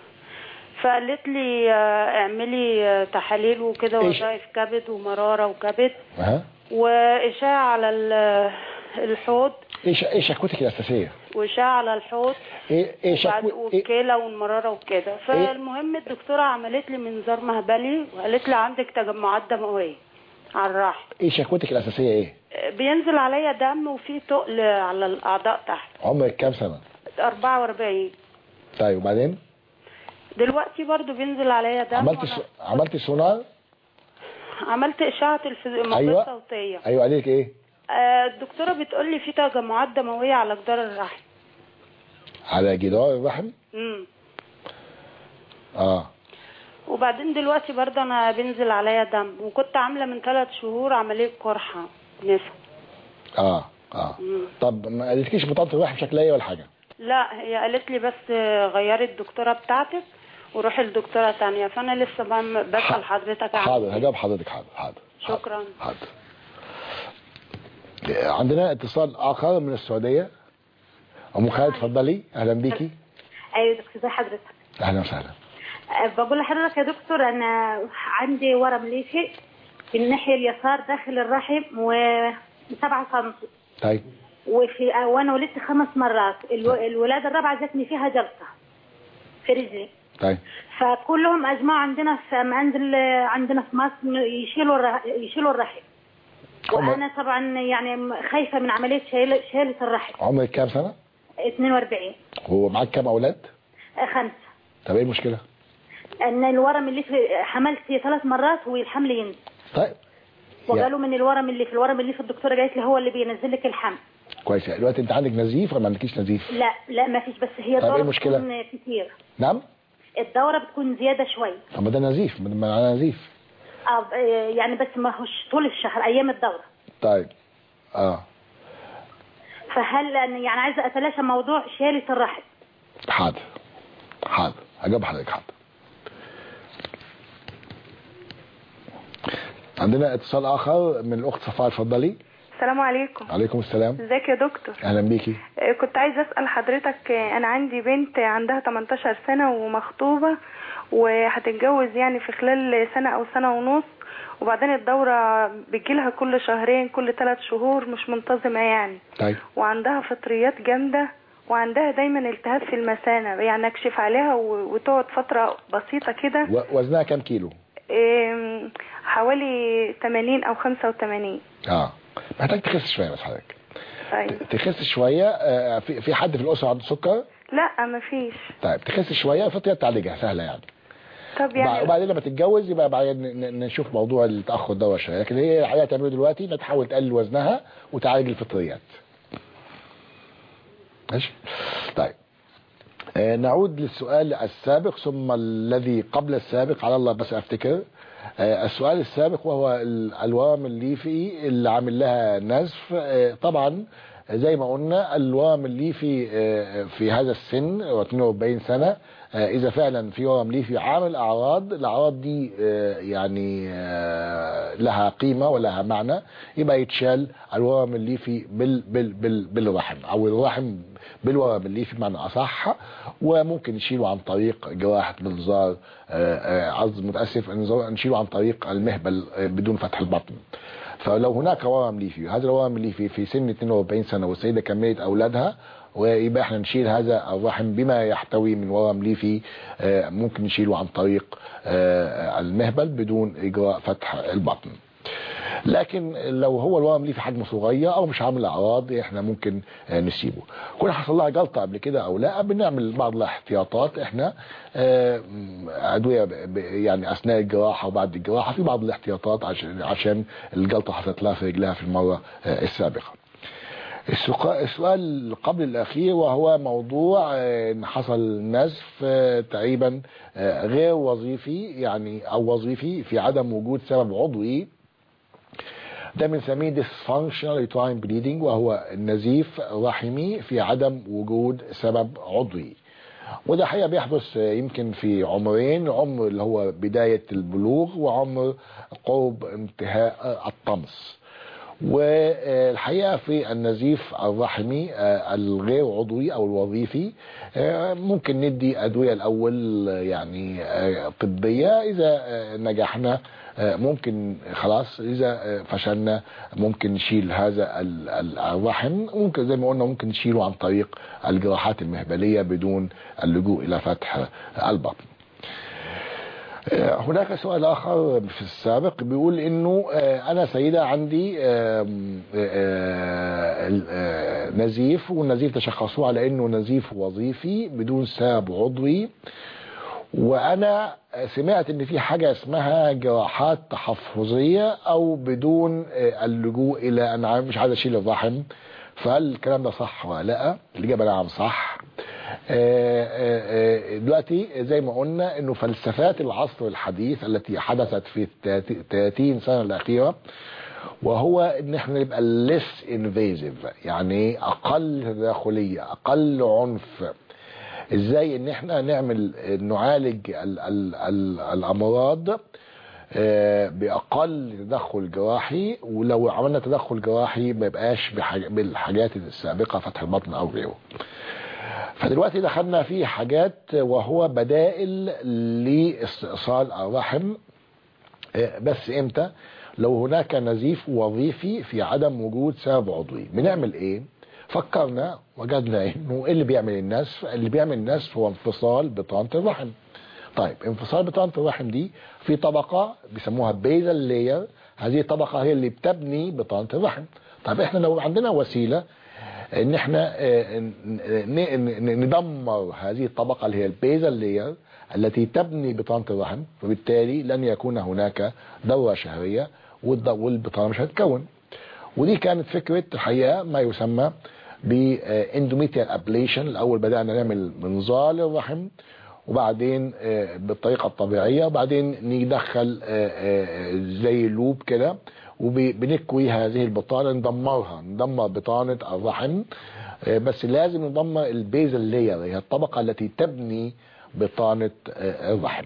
فقالت لي آه، اعملي آه، تحاليل وكده إيش؟ وظائف كبد ومراره وكبد ها واشاعه على ال- الحوض ايش ايش شكوتك الاساسيه واشاعه على الحوض ايه ايه وبعد- شكوى إيه والكلى والمراره وكده فالمهم الدكتوره عملت لي منظار مهبلي وقالت لي عندك تجمعات دمويه على الرحم ايه شكوتك الاساسيه ايه بينزل عليا دم وفي تقل على الاعضاء تحت عمرك كام سنه 44 طيب وبعدين دلوقتي برضو بينزل عليا دم عملت وأنا- س... عملت سونار عملت اشعه الفز- الموجات أيوة. الصوتيه ايوه عليك ايه آه، الدكتوره بتقول لي في تجمعات دمويه على جدار الرحم على جدار الرحم امم اه وبعدين دلوقتي برضه انا بينزل عليا دم وكنت عامله من ثلاث شهور عمليه قرحه نفا اه اه مم. طب ما قالتليش بطانه الرحم شكلها ايه ولا حاجه لا هي قالت لي بس غيري الدكتوره بتاعتك وروحي لدكتوره تانية فانا لسه بعم- بسال حضرتك عن حاضر هجاوب حضرتك حاضر حاضر شكرا حاضر عندنا اتصال اخر من السعوديه ام خالد اتفضلي اهلا بيكي ايوه دكتور ازي حضرتك اهلا وسهلا أه، بقول لحضرتك يا دكتور انا عندي ورم ليفي في الناحيه اليسار داخل الرحم و 7 سم طيب وفي أه، وانا ولدت خمس مرات الو... الولاده الرابعه جاتني فيها جلطه في رجلي طيب فكلهم اجمعوا عندنا في منزل عندنا في مصر إنه يشيلوا الرح... يشيلوا الرحم عمر وانا طبعا يعني خايفه من عمليه شيل... شيله الرحم عمرك كام سنه 42 هو معاك كام اولاد أه، خمسه طب ايه المشكله ان الورم اللي في حملت ثلاث مرات والحمل ينزل طيب وقالوا من الورم اللي في الورم اللي في الدكتوره قالت لي هو اللي بينزل لك الحمل كويس دلوقتي انت عندك نزيف ولا ما عندكيش نزيف لا لا ما فيش بس هي طيب إيه الدوره المشكلة؟ بتكون كتير نعم الدوره بتكون زياده شوي طب ما ده نزيف ما ده معناه نزيف آه يعني بس ما هوش طول الشهر ايام الدوره طيب اه فهل أنا يعني عايزه اتلاشى موضوع شيله الرحم حاضر حاضر هجاوب حضرتك حاضر عندنا اتصال اخر من الاخت صفاء اتفضلي السلام عليكم عليكم السلام ازيك يا دكتور اهلا بيكي آه، كنت عايزه اسال حضرتك آه، انا عندي بنت عندها 18 سنه ومخطوبه وهتتجوز يعني في خلال سنه او سنه ونص وبعدين الدوره بتجيلها كل شهرين كل ثلاث شهور مش منتظمه يعني طيب وعندها فطريات جامده وعندها دايما التهاب في المثانه يعني اكشف عليها و- وتقعد فتره بسيطه كده و- وزنها كام كيلو آم، حوالي 80 او 85 اه محتاج تخس شويه بس حضرتك طيب تخس شويه آه، في في حد في الاسره عنده سكر لا مفيش طيب تخس شويه فطريه تعالجها سهله يعني طب يعني وبعدين لما تتجوز يبقى بعدين ن- ن- نشوف موضوع التاخر ده شويه لكن هي الحقيقه تعمله دلوقتي انها تحاول تقلل وزنها وتعالج الفطريات ماشي طيب آه نعود للسؤال السابق ثم الذي قبل السابق على الله بس افتكر آه السؤال السابق وهو ال- الورم الليفي اللي عامل لها نزف آه طبعا زي ما قلنا الورم الليفي آه في هذا السن هو 42 سنة آه اذا فعلا في ورم ليفي عامل اعراض الاعراض دي آه يعني آه لها قيمة ولها معنى يبقى يتشال الورم الليفي بال بال بال بالرحم او الرحم بالورم الليفي بمعنى اصح وممكن نشيله عن طريق جراحة منظار آه، آه، عرض متأسف إنظار- نشيله عن طريق المهبل آه، بدون فتح البطن فلو هناك ورم ليفي هذا الورم الليفي في سن 42 سنة والسيدة كملت أولادها ويبقى احنا نشيل هذا الرحم بما يحتوي من ورم ليفي آه، ممكن نشيله عن طريق آه، المهبل بدون إجراء فتح البطن لكن لو هو الورم ليه في حجم صغير او مش عامل اعراض احنا ممكن آه، نسيبه كل حصل لها جلطه قبل كده او لا بنعمل بعض الاحتياطات احنا آه، م- ادويه ب- ب- يعني اثناء الجراحه وبعد الجراحه في بعض الاحتياطات عشان عشان الجلطه حصلت لها في رجلها في المره آه، السابقه السقا- السؤال قبل الأخير وهو موضوع آه، إن حصل نزف آه، تقريبا آه، غير وظيفي يعني أو وظيفي في عدم وجود سبب عضوي ده بنسميه dysfunctional uterine bleeding وهو النزيف الرحمي في عدم وجود سبب عضوي وده حقيقة بيحدث آه، يمكن في عمرين عمر اللي هو بداية البلوغ وعمر قرب انتهاء آه، الطمس والحقيقة في النزيف الرحمي آه، الغير عضوي او الوظيفي آه، ممكن ندي ادوية الاول آه، يعني آه، طبية اذا آه، نجحنا آه، ممكن خلاص اذا آه، فشلنا ممكن نشيل هذا ال- ال- الرحم ممكن زي ما قلنا ممكن نشيله عن طريق الجراحات المهبلية بدون اللجوء الى فتح البطن هناك سؤال آخر في السابق بيقول إنه آه، أنا سيدة عندي آم، آه، ال- آه، نزيف والنزيف تشخصوه على انه نزيف وظيفي بدون سبب عضوي وانا سمعت ان في حاجة اسمها جراحات تحفظية او بدون آه، اللجوء الى انا مش عايز اشيل الرحم فهل الكلام ده صح ولا لا الاجابه نعم صح آه، آه، آه، دلوقتي زي ما قلنا انه فلسفات العصر الحديث التي حدثت في التلاتي- 30 سنة الاخيرة وهو ان احنا نبقى less invasive يعني اقل تداخلية اقل عنف ازاي ان احنا نعمل نعالج ال ال ال الامراض آه، باقل تدخل جراحي ولو عملنا تدخل جراحي ما يبقاش بحاج- بالحاجات السابقه فتح البطن او غيره فدلوقتي دخلنا في حاجات وهو بدائل لاستئصال الرحم آه، بس امتى لو هناك نزيف وظيفي في عدم وجود سبب عضوي بنعمل ايه فكرنا وجدنا انه إيه اللي بيعمل الناس اللي بيعمل الناس هو انفصال بطانه الرحم طيب انفصال بطانه الرحم دي في طبقه بيسموها بيزل لاير هذه الطبقه هي اللي بتبني بطانه الرحم طيب احنا لو عندنا وسيله ان احنا آه، ن- ن- ن- ندمر هذه الطبقه اللي هي البيزل لاير التي تبني بطانه الرحم وبالتالي لن يكون هناك دوره شهريه والد- والبطانه مش هتتكون ودي كانت فكره الحقيقه ما يسمى باندوميتريال ابليشن الاول بدانا نعمل منظار للرحم وبعدين آه، بالطريقه الطبيعيه وبعدين ندخل آه، آه، زي لوب كده وبنكوي هذه البطانه ندمرها ندمر بطانه الرحم آه، بس لازم ندمر البيزل لاير هي الطبقه التي تبني بطانه آه، الرحم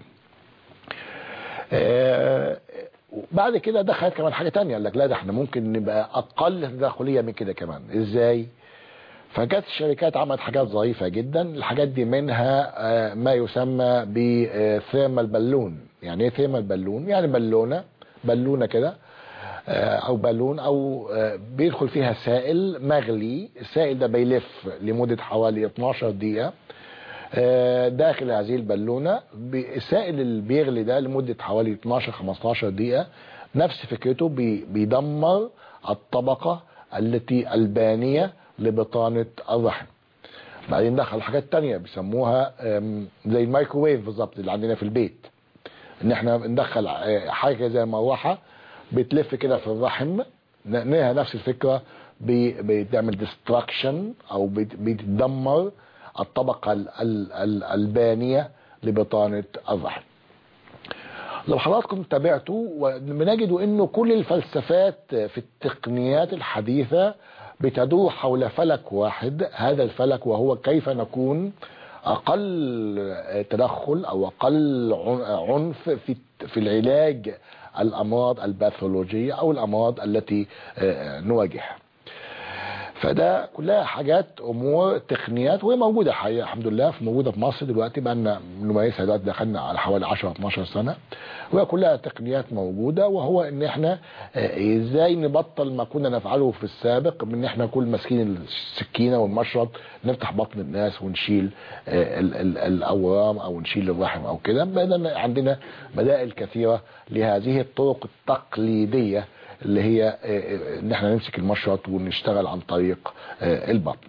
آه، بعد كده دخلت كمان حاجه تانية قال لك لا ده احنا ممكن نبقى اقل تداخليه من كده كمان ازاي فجت الشركات عملت حاجات ظريفة جدا الحاجات دي منها آه، ما يسمى بثيرمال بالون يعني ايه ثيرمال بالون يعني بالونة بالونة كده آه، او بالون او آه، بيدخل فيها سائل مغلي السائل ده بيلف لمدة حوالي 12 دقيقة آه، داخل هذه البالونة ب- السائل اللي بيغلي ده لمدة حوالي 12 15 دقيقة نفس فكرته بي- بيدمر الطبقة التي البانية لبطانة الرحم بعدين دخل حاجات تانية بيسموها آم، زي الميكروويف بالظبط اللي عندنا في البيت ان احنا ندخل آه، حاجة زي مروحة بتلف كده في الرحم ن- نها نفس الفكرة بي- بتعمل ديستراكشن او بت- بتدمر الطبقة ال- ال- ال- البانية لبطانة الرحم لو حضراتكم تابعتوا بنجد انه كل الفلسفات في التقنيات الحديثة بتدور حول فلك واحد هذا الفلك وهو كيف نكون اقل تدخل او اقل عن- عنف في في العلاج الامراض الباثولوجية او الامراض التي آه، نواجهها فده كلها حاجات امور تقنيات وهي موجوده حقيقه الحمد لله في موجوده في مصر دلوقتي بقى لنا نمارسها دلوقتي دخلنا على حوالي 10 12 سنه وهي كلها تقنيات موجوده وهو ان احنا آه، ازاي نبطل ما كنا نفعله في السابق من ان احنا كل ماسكين السكينه والمشرط نفتح بطن الناس ونشيل آه، ال- ال- الاورام او نشيل الرحم او كده بدأنا عندنا بدائل كثيره لهذه الطرق التقليديه اللي هي آه، آه، ان احنا نمسك المشرط ونشتغل عن طريق آه، البطن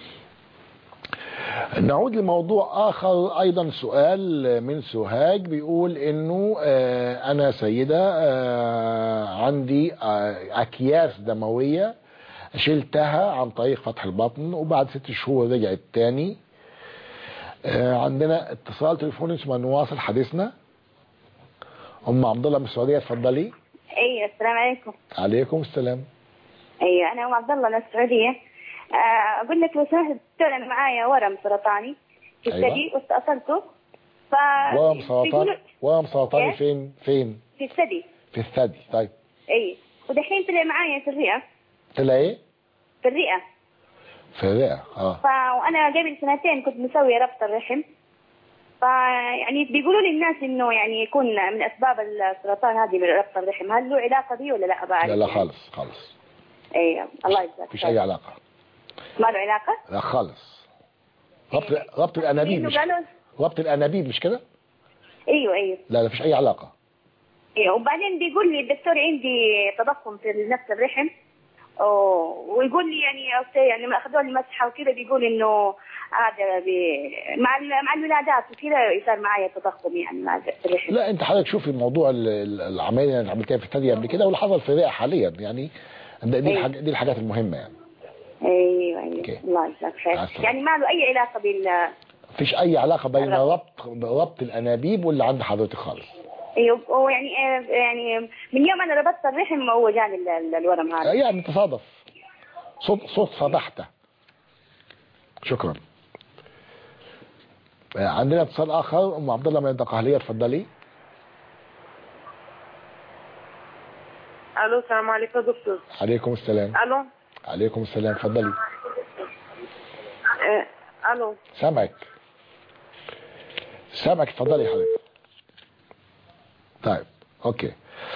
نعود لموضوع اخر ايضا سؤال من سوهاج بيقول انه آه، انا سيدة آه، عندي آه، اكياس دموية شلتها عن طريق فتح البطن وبعد ست شهور رجعت تاني آه، عندنا اتصال تليفوني ثم نواصل حديثنا ام عبد الله من السعوديه اتفضلي ايوه السلام عليكم عليكم السلام ايوه انا ام عبد الله من السعوديه آه، اقول لك لو سمحت دكتور انا معايا ورم سرطاني في أيوة. الثدي واستأصلته ف ورم سرطان بيقولوا ورم سرطاني إيه؟ فين فين في الثدي في الثدي طيب اي ودحين طلع معايا في الرئه طلع ايه في الرئه في الرئه اه ف وانا قبل سنتين كنت مسويه ربط الرحم ف يعني بيقولوا لي الناس انه يعني يكون من اسباب السرطان هذه من ربط الرحم هل له علاقه بيه ولا لا بعرف لا لا يعني. خالص خالص ايوه الله يجزاك مفيش خير. اي علاقه ما له علاقه؟ لا خالص ربط ربط الانابيب لانه مش قالوا ربط الانابيب مش كده ايوه ايوه لا لا فيش اي علاقه ايوه وبعدين بيقول لي الدكتور عندي تضخم في نفس الرحم أوه. ويقول لي يعني أوكي يعني لما اخذوا لي مسحه وكذا بيقول انه هذا بي... مع ال- مع الولادات وكذا صار معي تضخم يعني مع الرحم لا انت حضرتك شوفي موضوع ال- ال- العمليه اللي عملتها في الثدي قبل كده واللي حصل في الرئه حاليا يعني ده- دي أيوة. الحاج- دي الحاجات المهمه يعني ايوه ايوه الله يجزاك خير عفواً. يعني ما له اي علاقه بال مفيش اي علاقه بين ربط ربط الانابيب واللي عند حضرتك خالص ايوه هو يعني آه، يعني من يوم انا ربطت الرحم هو جاني ال- ال- الورم هذا يعني تصادف صوت صدفه بحته شكرا آه، عندنا اتصال اخر ام عبد الله من الدقهليه اتفضلي الو السلام عليكم يا دكتور عليكم السلام الو عليكم السلام اتفضلي آه، الو سامعك سامعك اتفضلي يا حضرتك طيب اوكي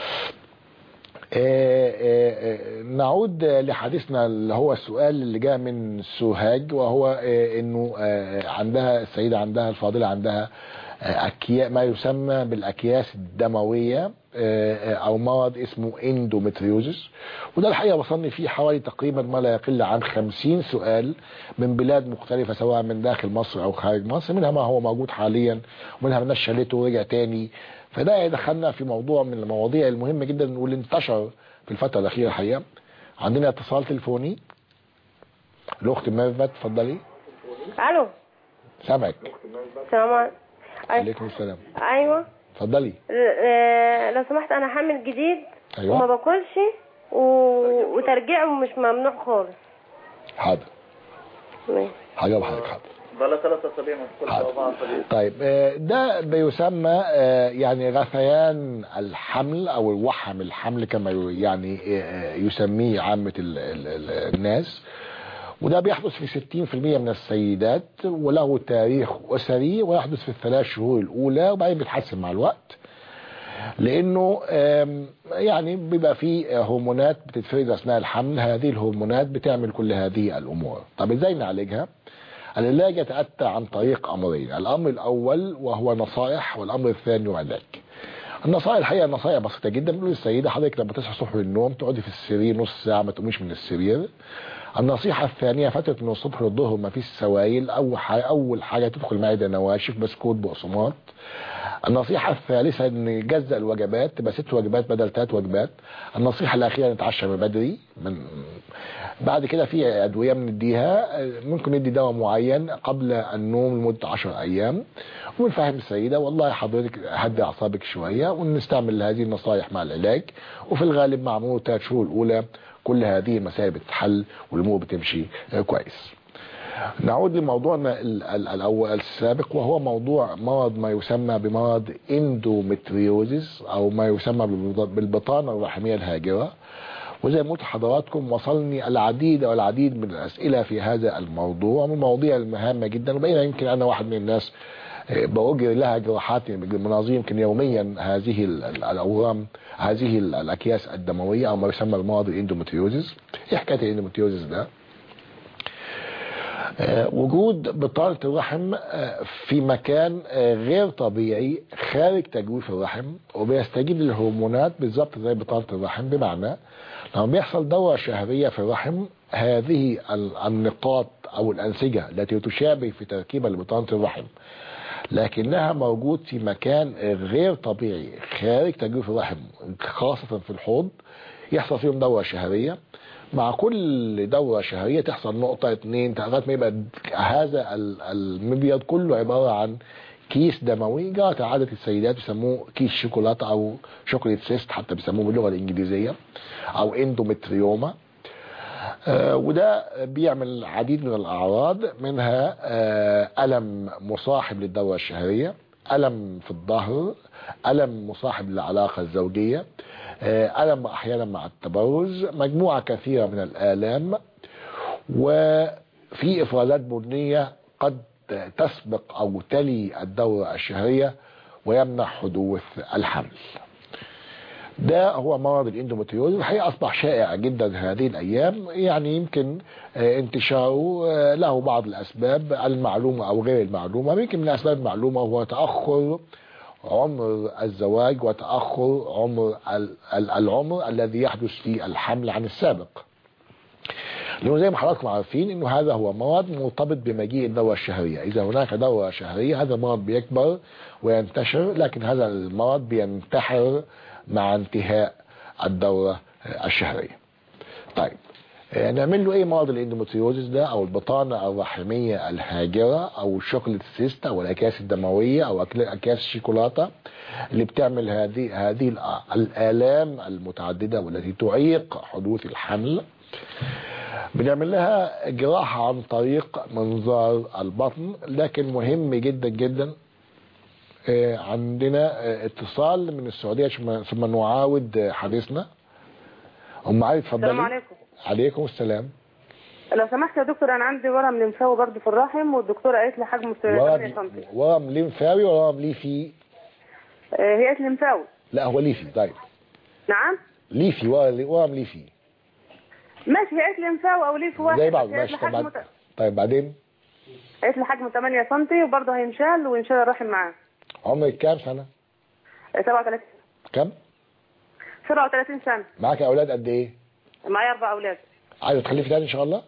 آه، آه، آه، نعود آه، لحديثنا اللي هو السؤال اللي جاء من سوهاج وهو آه، انه آه، عندها السيدة عندها الفاضلة عندها آه، أكياس ما يسمى بالأكياس الدموية آه، آه، أو مرض اسمه اندومتريوزس وده الحقيقة وصلني فيه حوالي تقريبا ما لا يقل عن 50 سؤال من بلاد مختلفة سواء من داخل مصر أو خارج مصر منها ما هو موجود حاليا ومنها من الناس شالته ورجع تاني فده يدخلنا في موضوع من المواضيع المهمة جدا واللي انتشر في الفترة الأخيرة الحقيقة عندنا اتصال تليفوني الأخت ميرفت اتفضلي الو سامعك السلام عليكم عليكم السلام ايوه اتفضلي آه، لو سمحت انا حامل جديد أيوة. وما باكلش و... وترجيعه مش ممنوع خالص حاضر هجاوب حضرتك حاضر بقى ثلاث اسابيع ما تاكلش اربع اسابيع طيب آه، ده بيسمى آه، يعني غثيان الحمل او الوحم الحمل كما ي- يعني آه، يسميه عامة ال- ال- ال- الناس وده بيحدث في 60% من السيدات وله تاريخ أسري ويحدث في الثلاث شهور الأولى وبعدين بيتحسن مع الوقت لأنه آم، يعني بيبقى فيه هرمونات بتتفرز أثناء الحمل هذه الهرمونات بتعمل كل هذه الأمور طب إزاي نعالجها؟ العلاج يتأتى عن طريق أمرين الأمر الأول وهو نصائح والأمر الثاني علاج النصائح الحقيقة نصائح بسيطة جدا بنقول للسيدة حضرتك لما تصحى الصبح من النوم تقعدي في السرير نص ساعة ما تقوميش من السرير النصيحة الثانية فترة من الصبح للظهر ما فيش سوائل أول حاجة, أول حاجة تدخل معدة نواشف بسكوت بقسماط النصيحة الثالثة ان جزء الوجبات تبقى ست وجبات بدل ثلاث وجبات النصيحة الأخيرة نتعشى من بدري من بعد كده في أدوية بنديها ممكن ندي دواء معين قبل النوم لمدة 10 أيام ونفهم السيدة والله حضرتك هدي أعصابك شوية ونستعمل هذه النصائح مع العلاج وفي الغالب مع مرور الثلاث شهور الأولى كل هذه المسائل بتتحل والأمور بتمشي كويس نعود لموضوعنا ال- ال- الأول السابق وهو موضوع مرض ما يسمى بمرض اندومتريوزيس أو ما يسمى بالبط- بالبطانة الرحمية الهاجرة وزي ما قلت لحضراتكم وصلني العديد والعديد من الأسئلة في هذا الموضوع من المواضيع المهمة جدا وبين يمكن أنا واحد من الناس آه، بأجري لها جراحات مناظير يمكن يوميا هذه ال- ال- الأورام هذه ال- الأكياس الدموية أو ما يسمى بمرض الاندومتريوزيس إيه حكاية الاندومتريوزيس ده؟ آه، وجود بطانة الرحم آه، في مكان آه، غير طبيعي خارج تجويف الرحم وبيستجيب للهرمونات بالظبط زي بطانة الرحم بمعنى لما بيحصل دورة شهرية في الرحم هذه ال- النقاط أو الأنسجة التي تشابه في تركيبة لبطانة الرحم لكنها موجود في مكان غير طبيعي خارج تجويف الرحم خاصة في الحوض يحصل فيهم دورة شهرية مع كل دورة شهرية تحصل نقطة اتنين لغاية ما يبقى هذا ال- المبيض كله عبارة عن كيس دموي جرت عادة السيدات بيسموه كيس شوكولاتة أو شوكولات سيست حتى بيسموه باللغة الإنجليزية أو اندومتريوما آه، وده بيعمل العديد من الأعراض منها آه، ألم مصاحب للدورة الشهرية ألم في الظهر ألم مصاحب للعلاقة الزوجية آه، ألم أحيانا مع التبرز مجموعة كثيرة من الآلام وفي إفرازات بنية قد تسبق أو تلي الدورة الشهرية ويمنع حدوث الحمل ده هو مرض الاندومتريوز الحقيقه اصبح شائع جدا هذه الايام يعني يمكن آه، انتشاره آه، له بعض الاسباب المعلومه او غير المعلومه يمكن من الاسباب المعلومه هو تاخر عمر الزواج وتاخر عمر ال- ال- العمر الذي يحدث في الحمل عن السابق لانه زي ما حضراتكم عارفين انه هذا هو مرض مرتبط بمجيء الدورة الشهرية اذا هناك دورة شهرية هذا المرض بيكبر وينتشر لكن هذا المرض بينتحر مع انتهاء الدورة الشهرية طيب آه، نعمل له ايه مرض الاندومتريوزس ده او البطانة الرحمية الهاجرة او الشوكولات سيستا او الاكياس الدموية او أكل- اكياس الشوكولاتة اللي بتعمل هذه هذه الآ- الالام المتعددة والتي تعيق حدوث الحمل بنعمل لها جراحة عن طريق منظار البطن لكن مهم جدا جدا آه، عندنا آه، اتصال من السعودية ثم- ثم نعاود آه، حديثنا ام علي اتفضلي السلام عليكم عليكم السلام لو سمحت يا دكتور انا عندي ورم لمفاوي برضه في الرحم والدكتوره قالت لي حجمه 8 ورم سم ورم ليمفاوي ولا ورم ليفي آه، هي قالت لي لمفاوي لا هو ليفي طيب نعم ليفي ورم ورم ليفي ماشي هي قالت لي لمفاوي او ليف واحد زي بعض بس هي قالت ماشي لي طب حجمه بعد- طيب بعدين قالت لي حجمه 8 سم وبرضه هينشال وينشال الرحم معاه عمرك كام سنة آه، 37 كم 37 سنه معاك اولاد قد ايه معايا اربع اولاد عايزه تخلفي تاني ان شاء الله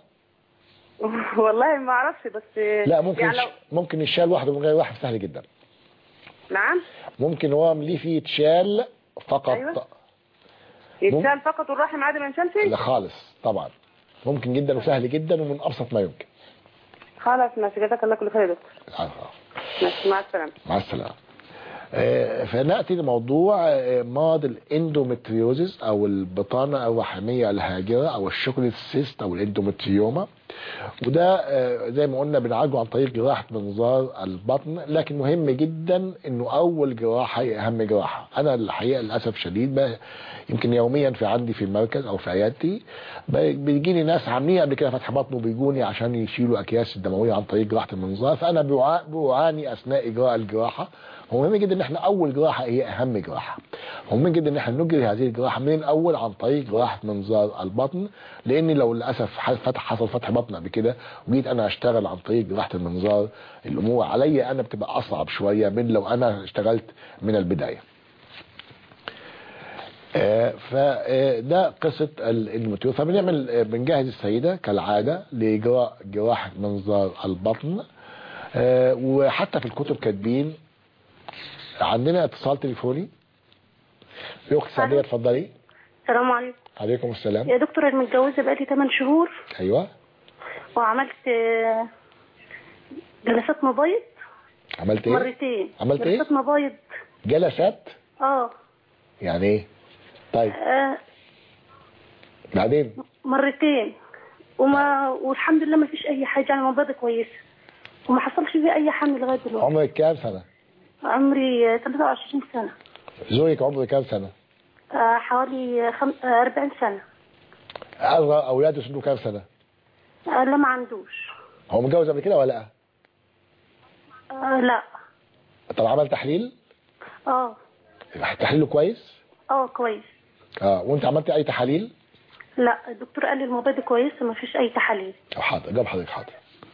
والله ما اعرفش بس لا ممكن يعني لو... ممكن يتشال واحده من غير واحد سهل جدا نعم ممكن ورم ليفي يتشال فقط أيوة. يتشال فقط والرحم عادي ما ينشالش لا خالص طبعا ممكن جدا وسهل جدا ومن ابسط ما يمكن خلاص ماشي جزاك الله كل خير يا دكتور آه. ماشي مع السلامه مع السلامة آه، فنأتي لموضوع آه، مرض الاندومتريوزيس او البطانة الرحمية الهاجرة او الشوكولات سيست او الاندومتريوما وده آه، زي ما قلنا بنعالجه عن طريق جراحة منظار البطن لكن مهم جدا انه اول جراحة هي اهم جراحة انا الحقيقة للأسف شديد بقى يمكن يوميا في عندي في المركز او في عيادتي ب- بيجيني ناس عاملين قبل كده فتح بطن وبيجوني عشان يشيلوا اكياس الدمويه عن طريق جراحه المنظار فانا بعا- بعاني اثناء اجراء الجراحه هو مهم جدا ان احنا اول جراحه هي اهم جراحه مهم جدا ان احنا نجري هذه الجراحه من الاول عن طريق جراحه منظار البطن لان لو للاسف ح- فتح حصل فتح بطن قبل كده وجيت انا اشتغل عن طريق جراحه المنظار الامور عليا انا بتبقى اصعب شويه من لو انا اشتغلت من البدايه آه، فده قصة المتيور فبنعمل آه، بنجهز السيدة كالعادة لإجراء جراحة منظار البطن آه، وحتى في الكتب كاتبين عندنا اتصال تليفوني في أخت سعدية اتفضلي السلام عليكم عليكم السلام يا دكتور انا متجوزه بقالي 8 شهور أيوة وعملت آه، جلسات مبايض عملت إيه؟ مرتين عملت إيه؟ جلسات مبايض جلسات اه يعني إيه؟ طيب آه، بعدين مرتين وما والحمد لله ما فيش اي حاجه يعني مبايض كويسه وما حصلش فيه اي حمل لغايه دلوقتي عمرك كام سنة؟ عمري آه، 23 سنه زوجك عمره كام سنة؟ آه، حوالي خم... آه، 40 سنه أصغر أولاده سنه كام سنة؟ آه، لا ما عندوش هو متجوز قبل كده ولا لا؟ آه، لا طب عمل تحليل؟ اه تحليله كويس؟ اه كويس اه وانت عملت اي تحاليل لا الدكتور قال لي المبيض كويس وما فيش اي تحاليل طب حاضر جاب حضرتك حاضر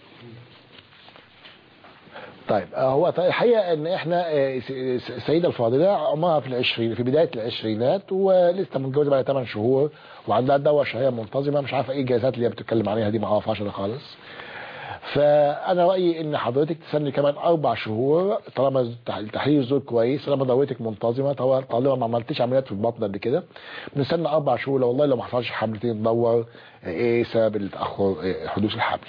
طيب آه، هو طيب الحقيقه ان احنا آه، س- س- السيده الفاضله عمرها في العشرين في بدايه العشرينات ولسه متجوزه بقى 8 شهور وعندها دواء شهيه منتظمه مش عارفه ايه الجلسات اللي هي بتتكلم عليها دي ما اعرفهاش انا خالص فانا رايي ان حضرتك تستني كمان اربع شهور طالما التح- التحليل الزوج كويس طالما دورتك منتظمه طالما طالما ما عملتيش عمليات في البطن قبل كده بنستنى اربع شهور لو والله لو ما حصلش حمل تيجي ندور ايه سبب التاخر إيه حدوث الحمل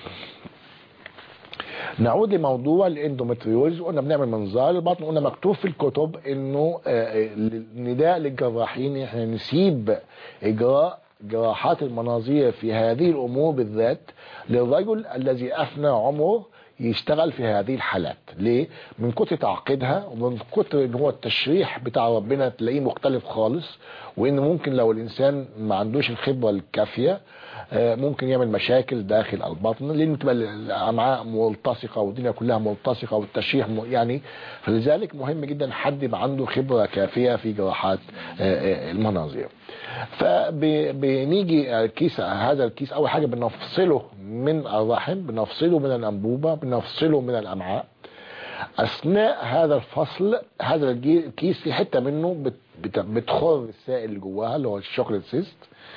نعود لموضوع الاندومتريوز قلنا بنعمل منظار البطن قلنا مكتوب في الكتب انه آه، النداء للجراحين احنا نسيب اجراء جراحات المناظير في هذه الامور بالذات للرجل الذي افنى عمره يشتغل في هذه الحالات ليه من كتر تعقيدها ومن كتر ان هو التشريح بتاع ربنا تلاقيه مختلف خالص وان ممكن لو الانسان ما عندوش الخبره الكافيه آه، ممكن يعمل مشاكل داخل البطن لان تبقى الامعاء ملتصقه والدنيا كلها ملتصقه والتشريح م- يعني فلذلك مهم جدا حد يبقى عنده خبره كافيه في جراحات آه، آه، المناظير فبنيجي الكيس هذا الكيس اول حاجه بنفصله من الرحم بنفصله من الانبوبه بنفصله من الامعاء اثناء هذا الفصل هذا الجي- الكيس في حته منه بت- بت- بتخر السائل اللي جواها اللي هو الشوكليت سيست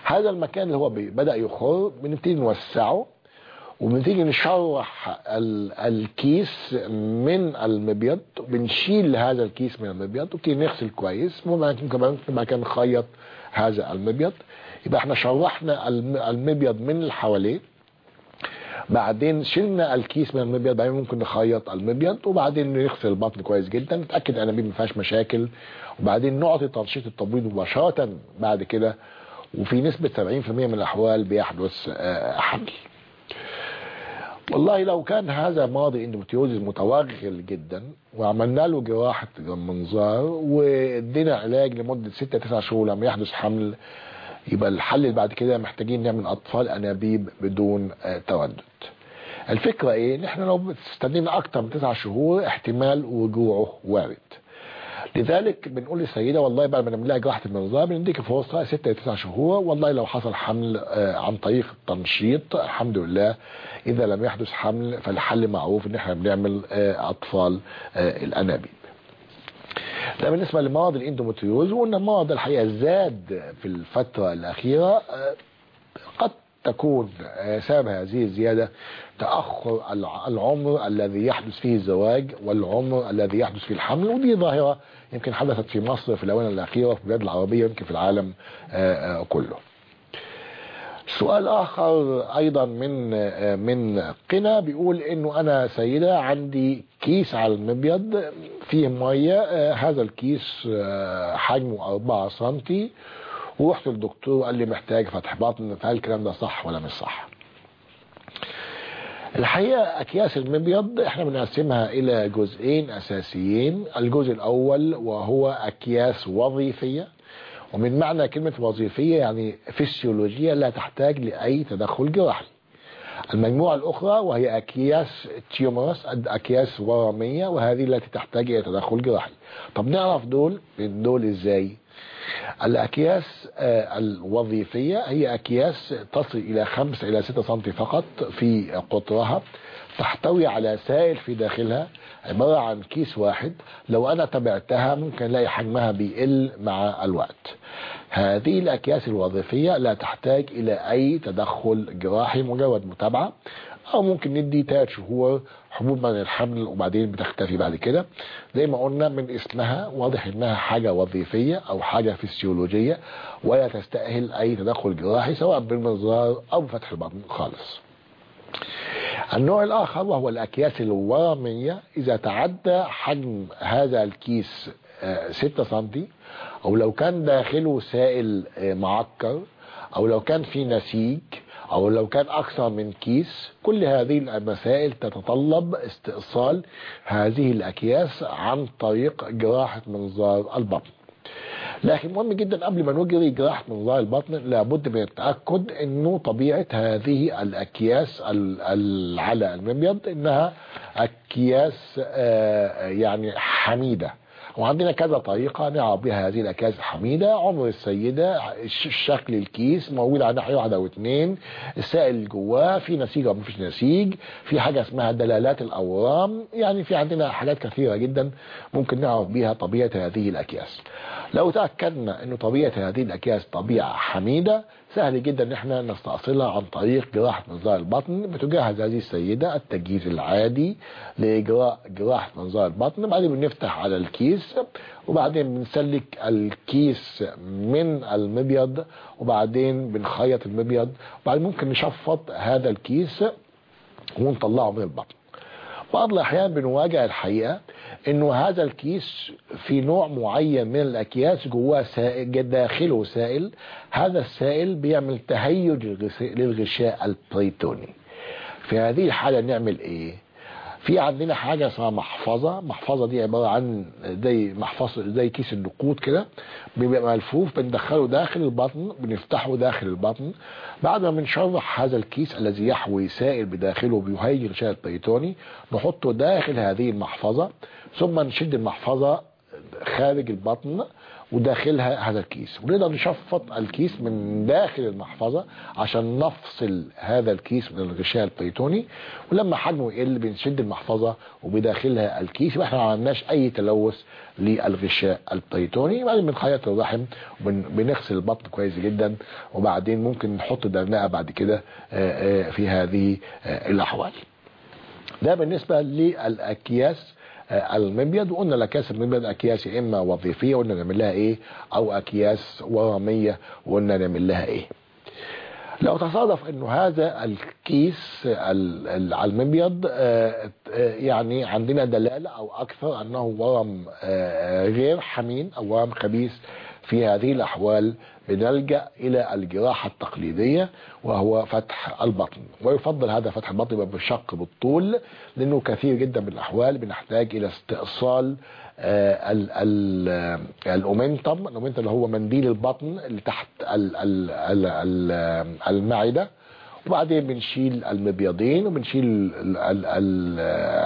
هذا المكان اللي هو بي- بدأ يخر بنبتدي نوسعه وبنتيجي نشرح ال- الكيس من المبيض بنشيل هذا الكيس من المبيض وبنبتدي نغسل كويس ممكن كمان بعد كده نخيط هذا المبيض يبقى احنا شرحنا الم- المبيض من اللي حواليه بعدين شلنا الكيس من المبيض بعدين ممكن نخيط المبيض وبعدين نغسل البطن كويس جدا نتاكد ان الانابيب ما فيهاش مشاكل وبعدين نعطي تنشيط التبويض مباشره بعد كده وفي نسبه 70% من الاحوال بيحدث آه، حمل والله لو كان هذا ماضي اندوميتريوزيس متوغل جدا وعملنا له جراحه منظار وادينا علاج لمده 6 9 شهور لما يحدث حمل يبقى الحل اللي بعد كده محتاجين نعمل اطفال انابيب بدون آه، تردد الفكره ايه ان احنا لو استنينا اكتر من 9 شهور احتمال رجوعه وارد لذلك بنقول للسيده والله بعد ما نعمل لها جراحه المنظار بنديك فرصه 6 ل 9 شهور والله لو حصل حمل آه، عن طريق التنشيط الحمد لله اذا لم يحدث حمل فالحل معروف ان احنا بنعمل آه، اطفال آه، الانابيب ده بالنسبه لمرض الاندومتريوز وان المرض الحقيقه زاد في الفتره الاخيره آه، قد تكون آه، سبب هذه الزيادة تأخر الع- العمر الذي يحدث فيه الزواج والعمر الذي يحدث فيه الحمل ودي ظاهرة يمكن حدثت في مصر في الآونة الأخيرة في البلاد العربية يمكن في العالم آه، آه، كله سؤال آخر أيضا من آه، من قنا بيقول إنه أنا سيدة عندي كيس على المبيض فيه مية آه، هذا الكيس آه، حجمه 4 سنتي ورحت للدكتور قال لي محتاج فتح بطن فهل الكلام ده صح ولا مش صح الحقيقة أكياس المبيض احنا بنقسمها إلى جزئين أساسيين الجزء الأول وهو أكياس وظيفية ومن معنى كلمة وظيفية يعني فسيولوجية لا تحتاج لأي تدخل جراحي المجموعة الأخرى وهي أكياس تيومرس أكياس ورمية وهذه التي تحتاج إلى تدخل جراحي طب نعرف دول دول إزاي الأكياس آه، الوظيفية هي أكياس تصل إلى 5 إلى 6 سم فقط في قطرها تحتوي على سائل في داخلها عبارة عن كيس واحد لو أنا تبعتها ممكن ألاقي حجمها بيقل مع الوقت هذه الأكياس الوظيفية لا تحتاج إلى أي تدخل جراحي مجرد متابعة أو ممكن ندي 3 شهور حبوب من الحمل وبعدين بتختفي بعد كده زي ما قلنا من اسمها واضح انها حاجة وظيفية او حاجة فسيولوجية ولا تستأهل اي تدخل جراحي سواء بالمنظار او بفتح البطن خالص النوع الاخر وهو الاكياس الورمية اذا تعدى حجم هذا الكيس 6 سنتي او لو كان داخله سائل آه، معكر او لو كان في نسيج او لو كان اكثر من كيس كل هذه المسائل تتطلب استئصال هذه الاكياس عن طريق جراحة منظار البطن لكن مهم جدا قبل ما نجري جراحة منظار البطن لابد من التأكد انه طبيعة هذه الاكياس ال- ال- على المبيض انها اكياس آه، يعني حميدة وعندنا كذا طريقة نعرف بها هذه الأكياس الحميدة عمر السيدة ش- شكل الكيس موجود على ناحية واحدة أو اتنين السائل اللي جواه في نسيج أو مفيش نسيج في حاجة اسمها دلالات الأورام يعني في عندنا حاجات كثيرة جدا ممكن نعرف بها طبيعة هذه الأكياس لو تأكدنا أن طبيعة هذه الأكياس طبيعة حميدة سهل جدا ان احنا نستأصلها عن طريق جراحة منظار البطن بتجهز هذه السيدة التجهيز العادي لإجراء جراحة منظار البطن بعدين بنفتح على الكيس وبعدين بنسلك الكيس من المبيض وبعدين بنخيط المبيض وبعدين ممكن نشفط هذا الكيس ونطلعه من البطن بعض الأحيان بنواجه الحقيقة انه هذا الكيس في نوع معين من الاكياس جواه سائل داخله سائل هذا السائل بيعمل تهيج للغس- للغشاء البريتوني في هذه الحالة نعمل ايه في عندنا حاجة اسمها محفظة محفظة دي عبارة عن زي محفظة زي كيس النقود كده بيبقى ملفوف بندخله داخل البطن بنفتحه داخل البطن بعد ما بنشرح هذا الكيس الذي يحوي سائل بداخله بيهيج الغشاء البريتوني نحطه داخل هذه المحفظة ثم نشد المحفظة خارج البطن وداخلها هذا الكيس ونقدر نشفط الكيس من داخل المحفظة عشان نفصل هذا الكيس من الغشاء البيتوني ولما حجمه يقل بنشد المحفظة وبداخلها الكيس يبقى احنا ما عملناش اي تلوث للغشاء البيتوني بعدين بنخيط الرحم وبنغسل البطن كويس جدا وبعدين ممكن نحط درنقة بعد كده آه، آه، في هذه آه، الاحوال ده بالنسبة للاكياس آه، المبيض وقلنا الاكياس المبيض اكياس يا اما وظيفيه وقلنا نعمل لها ايه او اكياس ورميه وقلنا نعمل لها ايه لو تصادف انه هذا الكيس ال- ال- على المبيض آه، آه، يعني عندنا دلاله او اكثر انه ورم آه، غير حميم او ورم خبيث في هذه الاحوال بنلجا الى الجراحه التقليديه وهو فتح البطن ويفضل هذا فتح البطن يبقى بالشق بالطول لانه كثير جدا من الاحوال بنحتاج الى استئصال آه، ال- ال- الاومنتم الاومنتم اللي هو منديل البطن اللي تحت ال- ال- ال- ال- المعده وبعدين بنشيل المبيضين وبنشيل ال- ال- ال-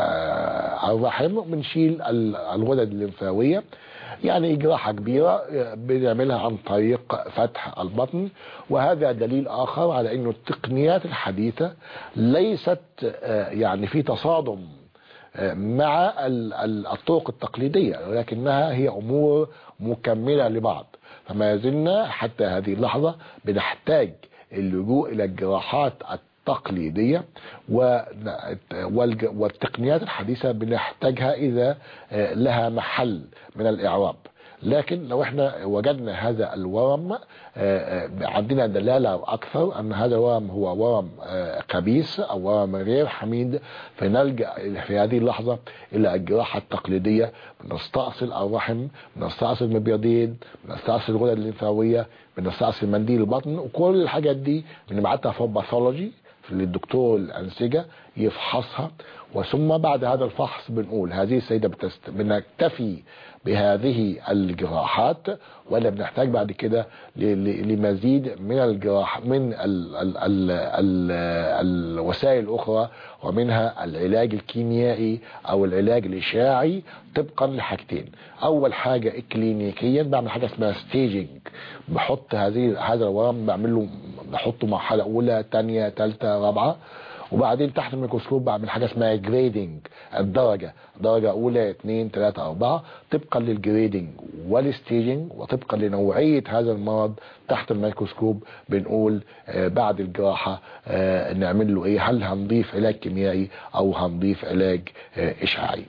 آه، الرحم وبنشيل ال- الغدد الليمفاويه يعني جراحة كبيرة آه، بنعملها عن طريق فتح البطن وهذا دليل آخر على أنه التقنيات الحديثة ليست آه، يعني في تصادم آه، مع ال- ال- الطرق التقليدية ولكنها هي أمور مكملة لبعض فما زلنا حتى هذه اللحظة بنحتاج اللجوء إلى الجراحات التقليدية و- والج- والتقنيات الحديثة بنحتاجها إذا آه، لها محل من الإعراب لكن لو احنا وجدنا هذا الورم آه، آه، عندنا دلالة أكثر أن هذا الورم هو ورم آه، خبيث أو ورم غير حميد فنلجأ في هذه اللحظة إلى الجراحة التقليدية بنستأصل الرحم بنستأصل المبيضين بنستأصل الغدد الليمفاوية بنستأصل منديل البطن وكل الحاجات دي بنبعتها في باثولوجي للدكتور الأنسجة يفحصها وثم بعد هذا الفحص بنقول هذه السيدة بتست... بنكتفي بهذه الجراحات ولا بنحتاج بعد كده ل... ل... لمزيد من الجراح من ال... ال... ال... ال... الوسائل الأخرى ومنها العلاج الكيميائي أو العلاج الإشاعي طبقا لحاجتين أول حاجة كلينيكيا بعمل حاجة اسمها ستيجنج بحط هذه هذا الورم بعمله بحطه مرحلة أولى تانية تالتة رابعة وبعدين تحت الميكروسكوب بعمل حاجه اسمها جريدنج الدرجه درجه اولى اثنين ثلاثه اربعه طبقا للجريدنج والستيجنج وطبقا لنوعيه هذا المرض تحت الميكروسكوب بنقول آه بعد الجراحه آه نعمل له ايه هل هنضيف علاج كيميائي او هنضيف علاج آه اشعاعي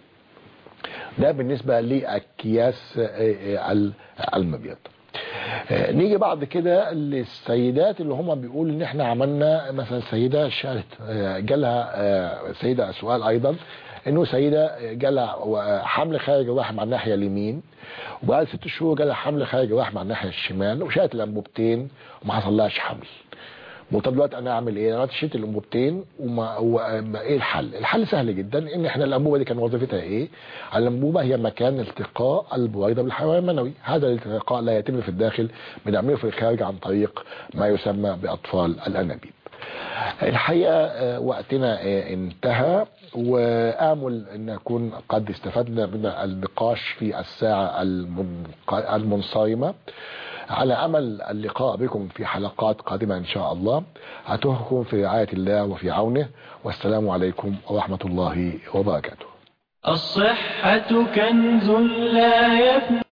ده بالنسبه لاكياس آه آه المبيض آه، نيجي بعد كده للسيدات اللي هم بيقولوا ان احنا عملنا مثلا سيده شالت آه، جالها آه، سيده سؤال ايضا انه سيده جالها حمل خارج الرحم على الناحيه اليمين وبعد ست شهور جالها حمل خارج الرحم على الناحيه الشمال وشالت الانبوبتين وما حصلهاش حمل طب دلوقتي انا اعمل ايه؟ انا دلوقتي شلت الانبوبتين وما وما ايه الحل؟ الحل سهل جدا ان احنا الانبوبه دي كان وظيفتها ايه؟ الانبوبه هي مكان التقاء البويضه بالحيوان المنوي، هذا الالتقاء لا يتم في الداخل بنعمله في الخارج عن طريق ما يسمى باطفال الانابيب. الحقيقه آه، وقتنا آه، انتهى وامل ان نكون قد استفدنا من النقاش في الساعه المنق- المنصرمه على امل اللقاء بكم في حلقات قادمه ان شاء الله اترككم في رعايه الله وفي عونه والسلام عليكم ورحمه الله وبركاته الصحة كنز لا يفنى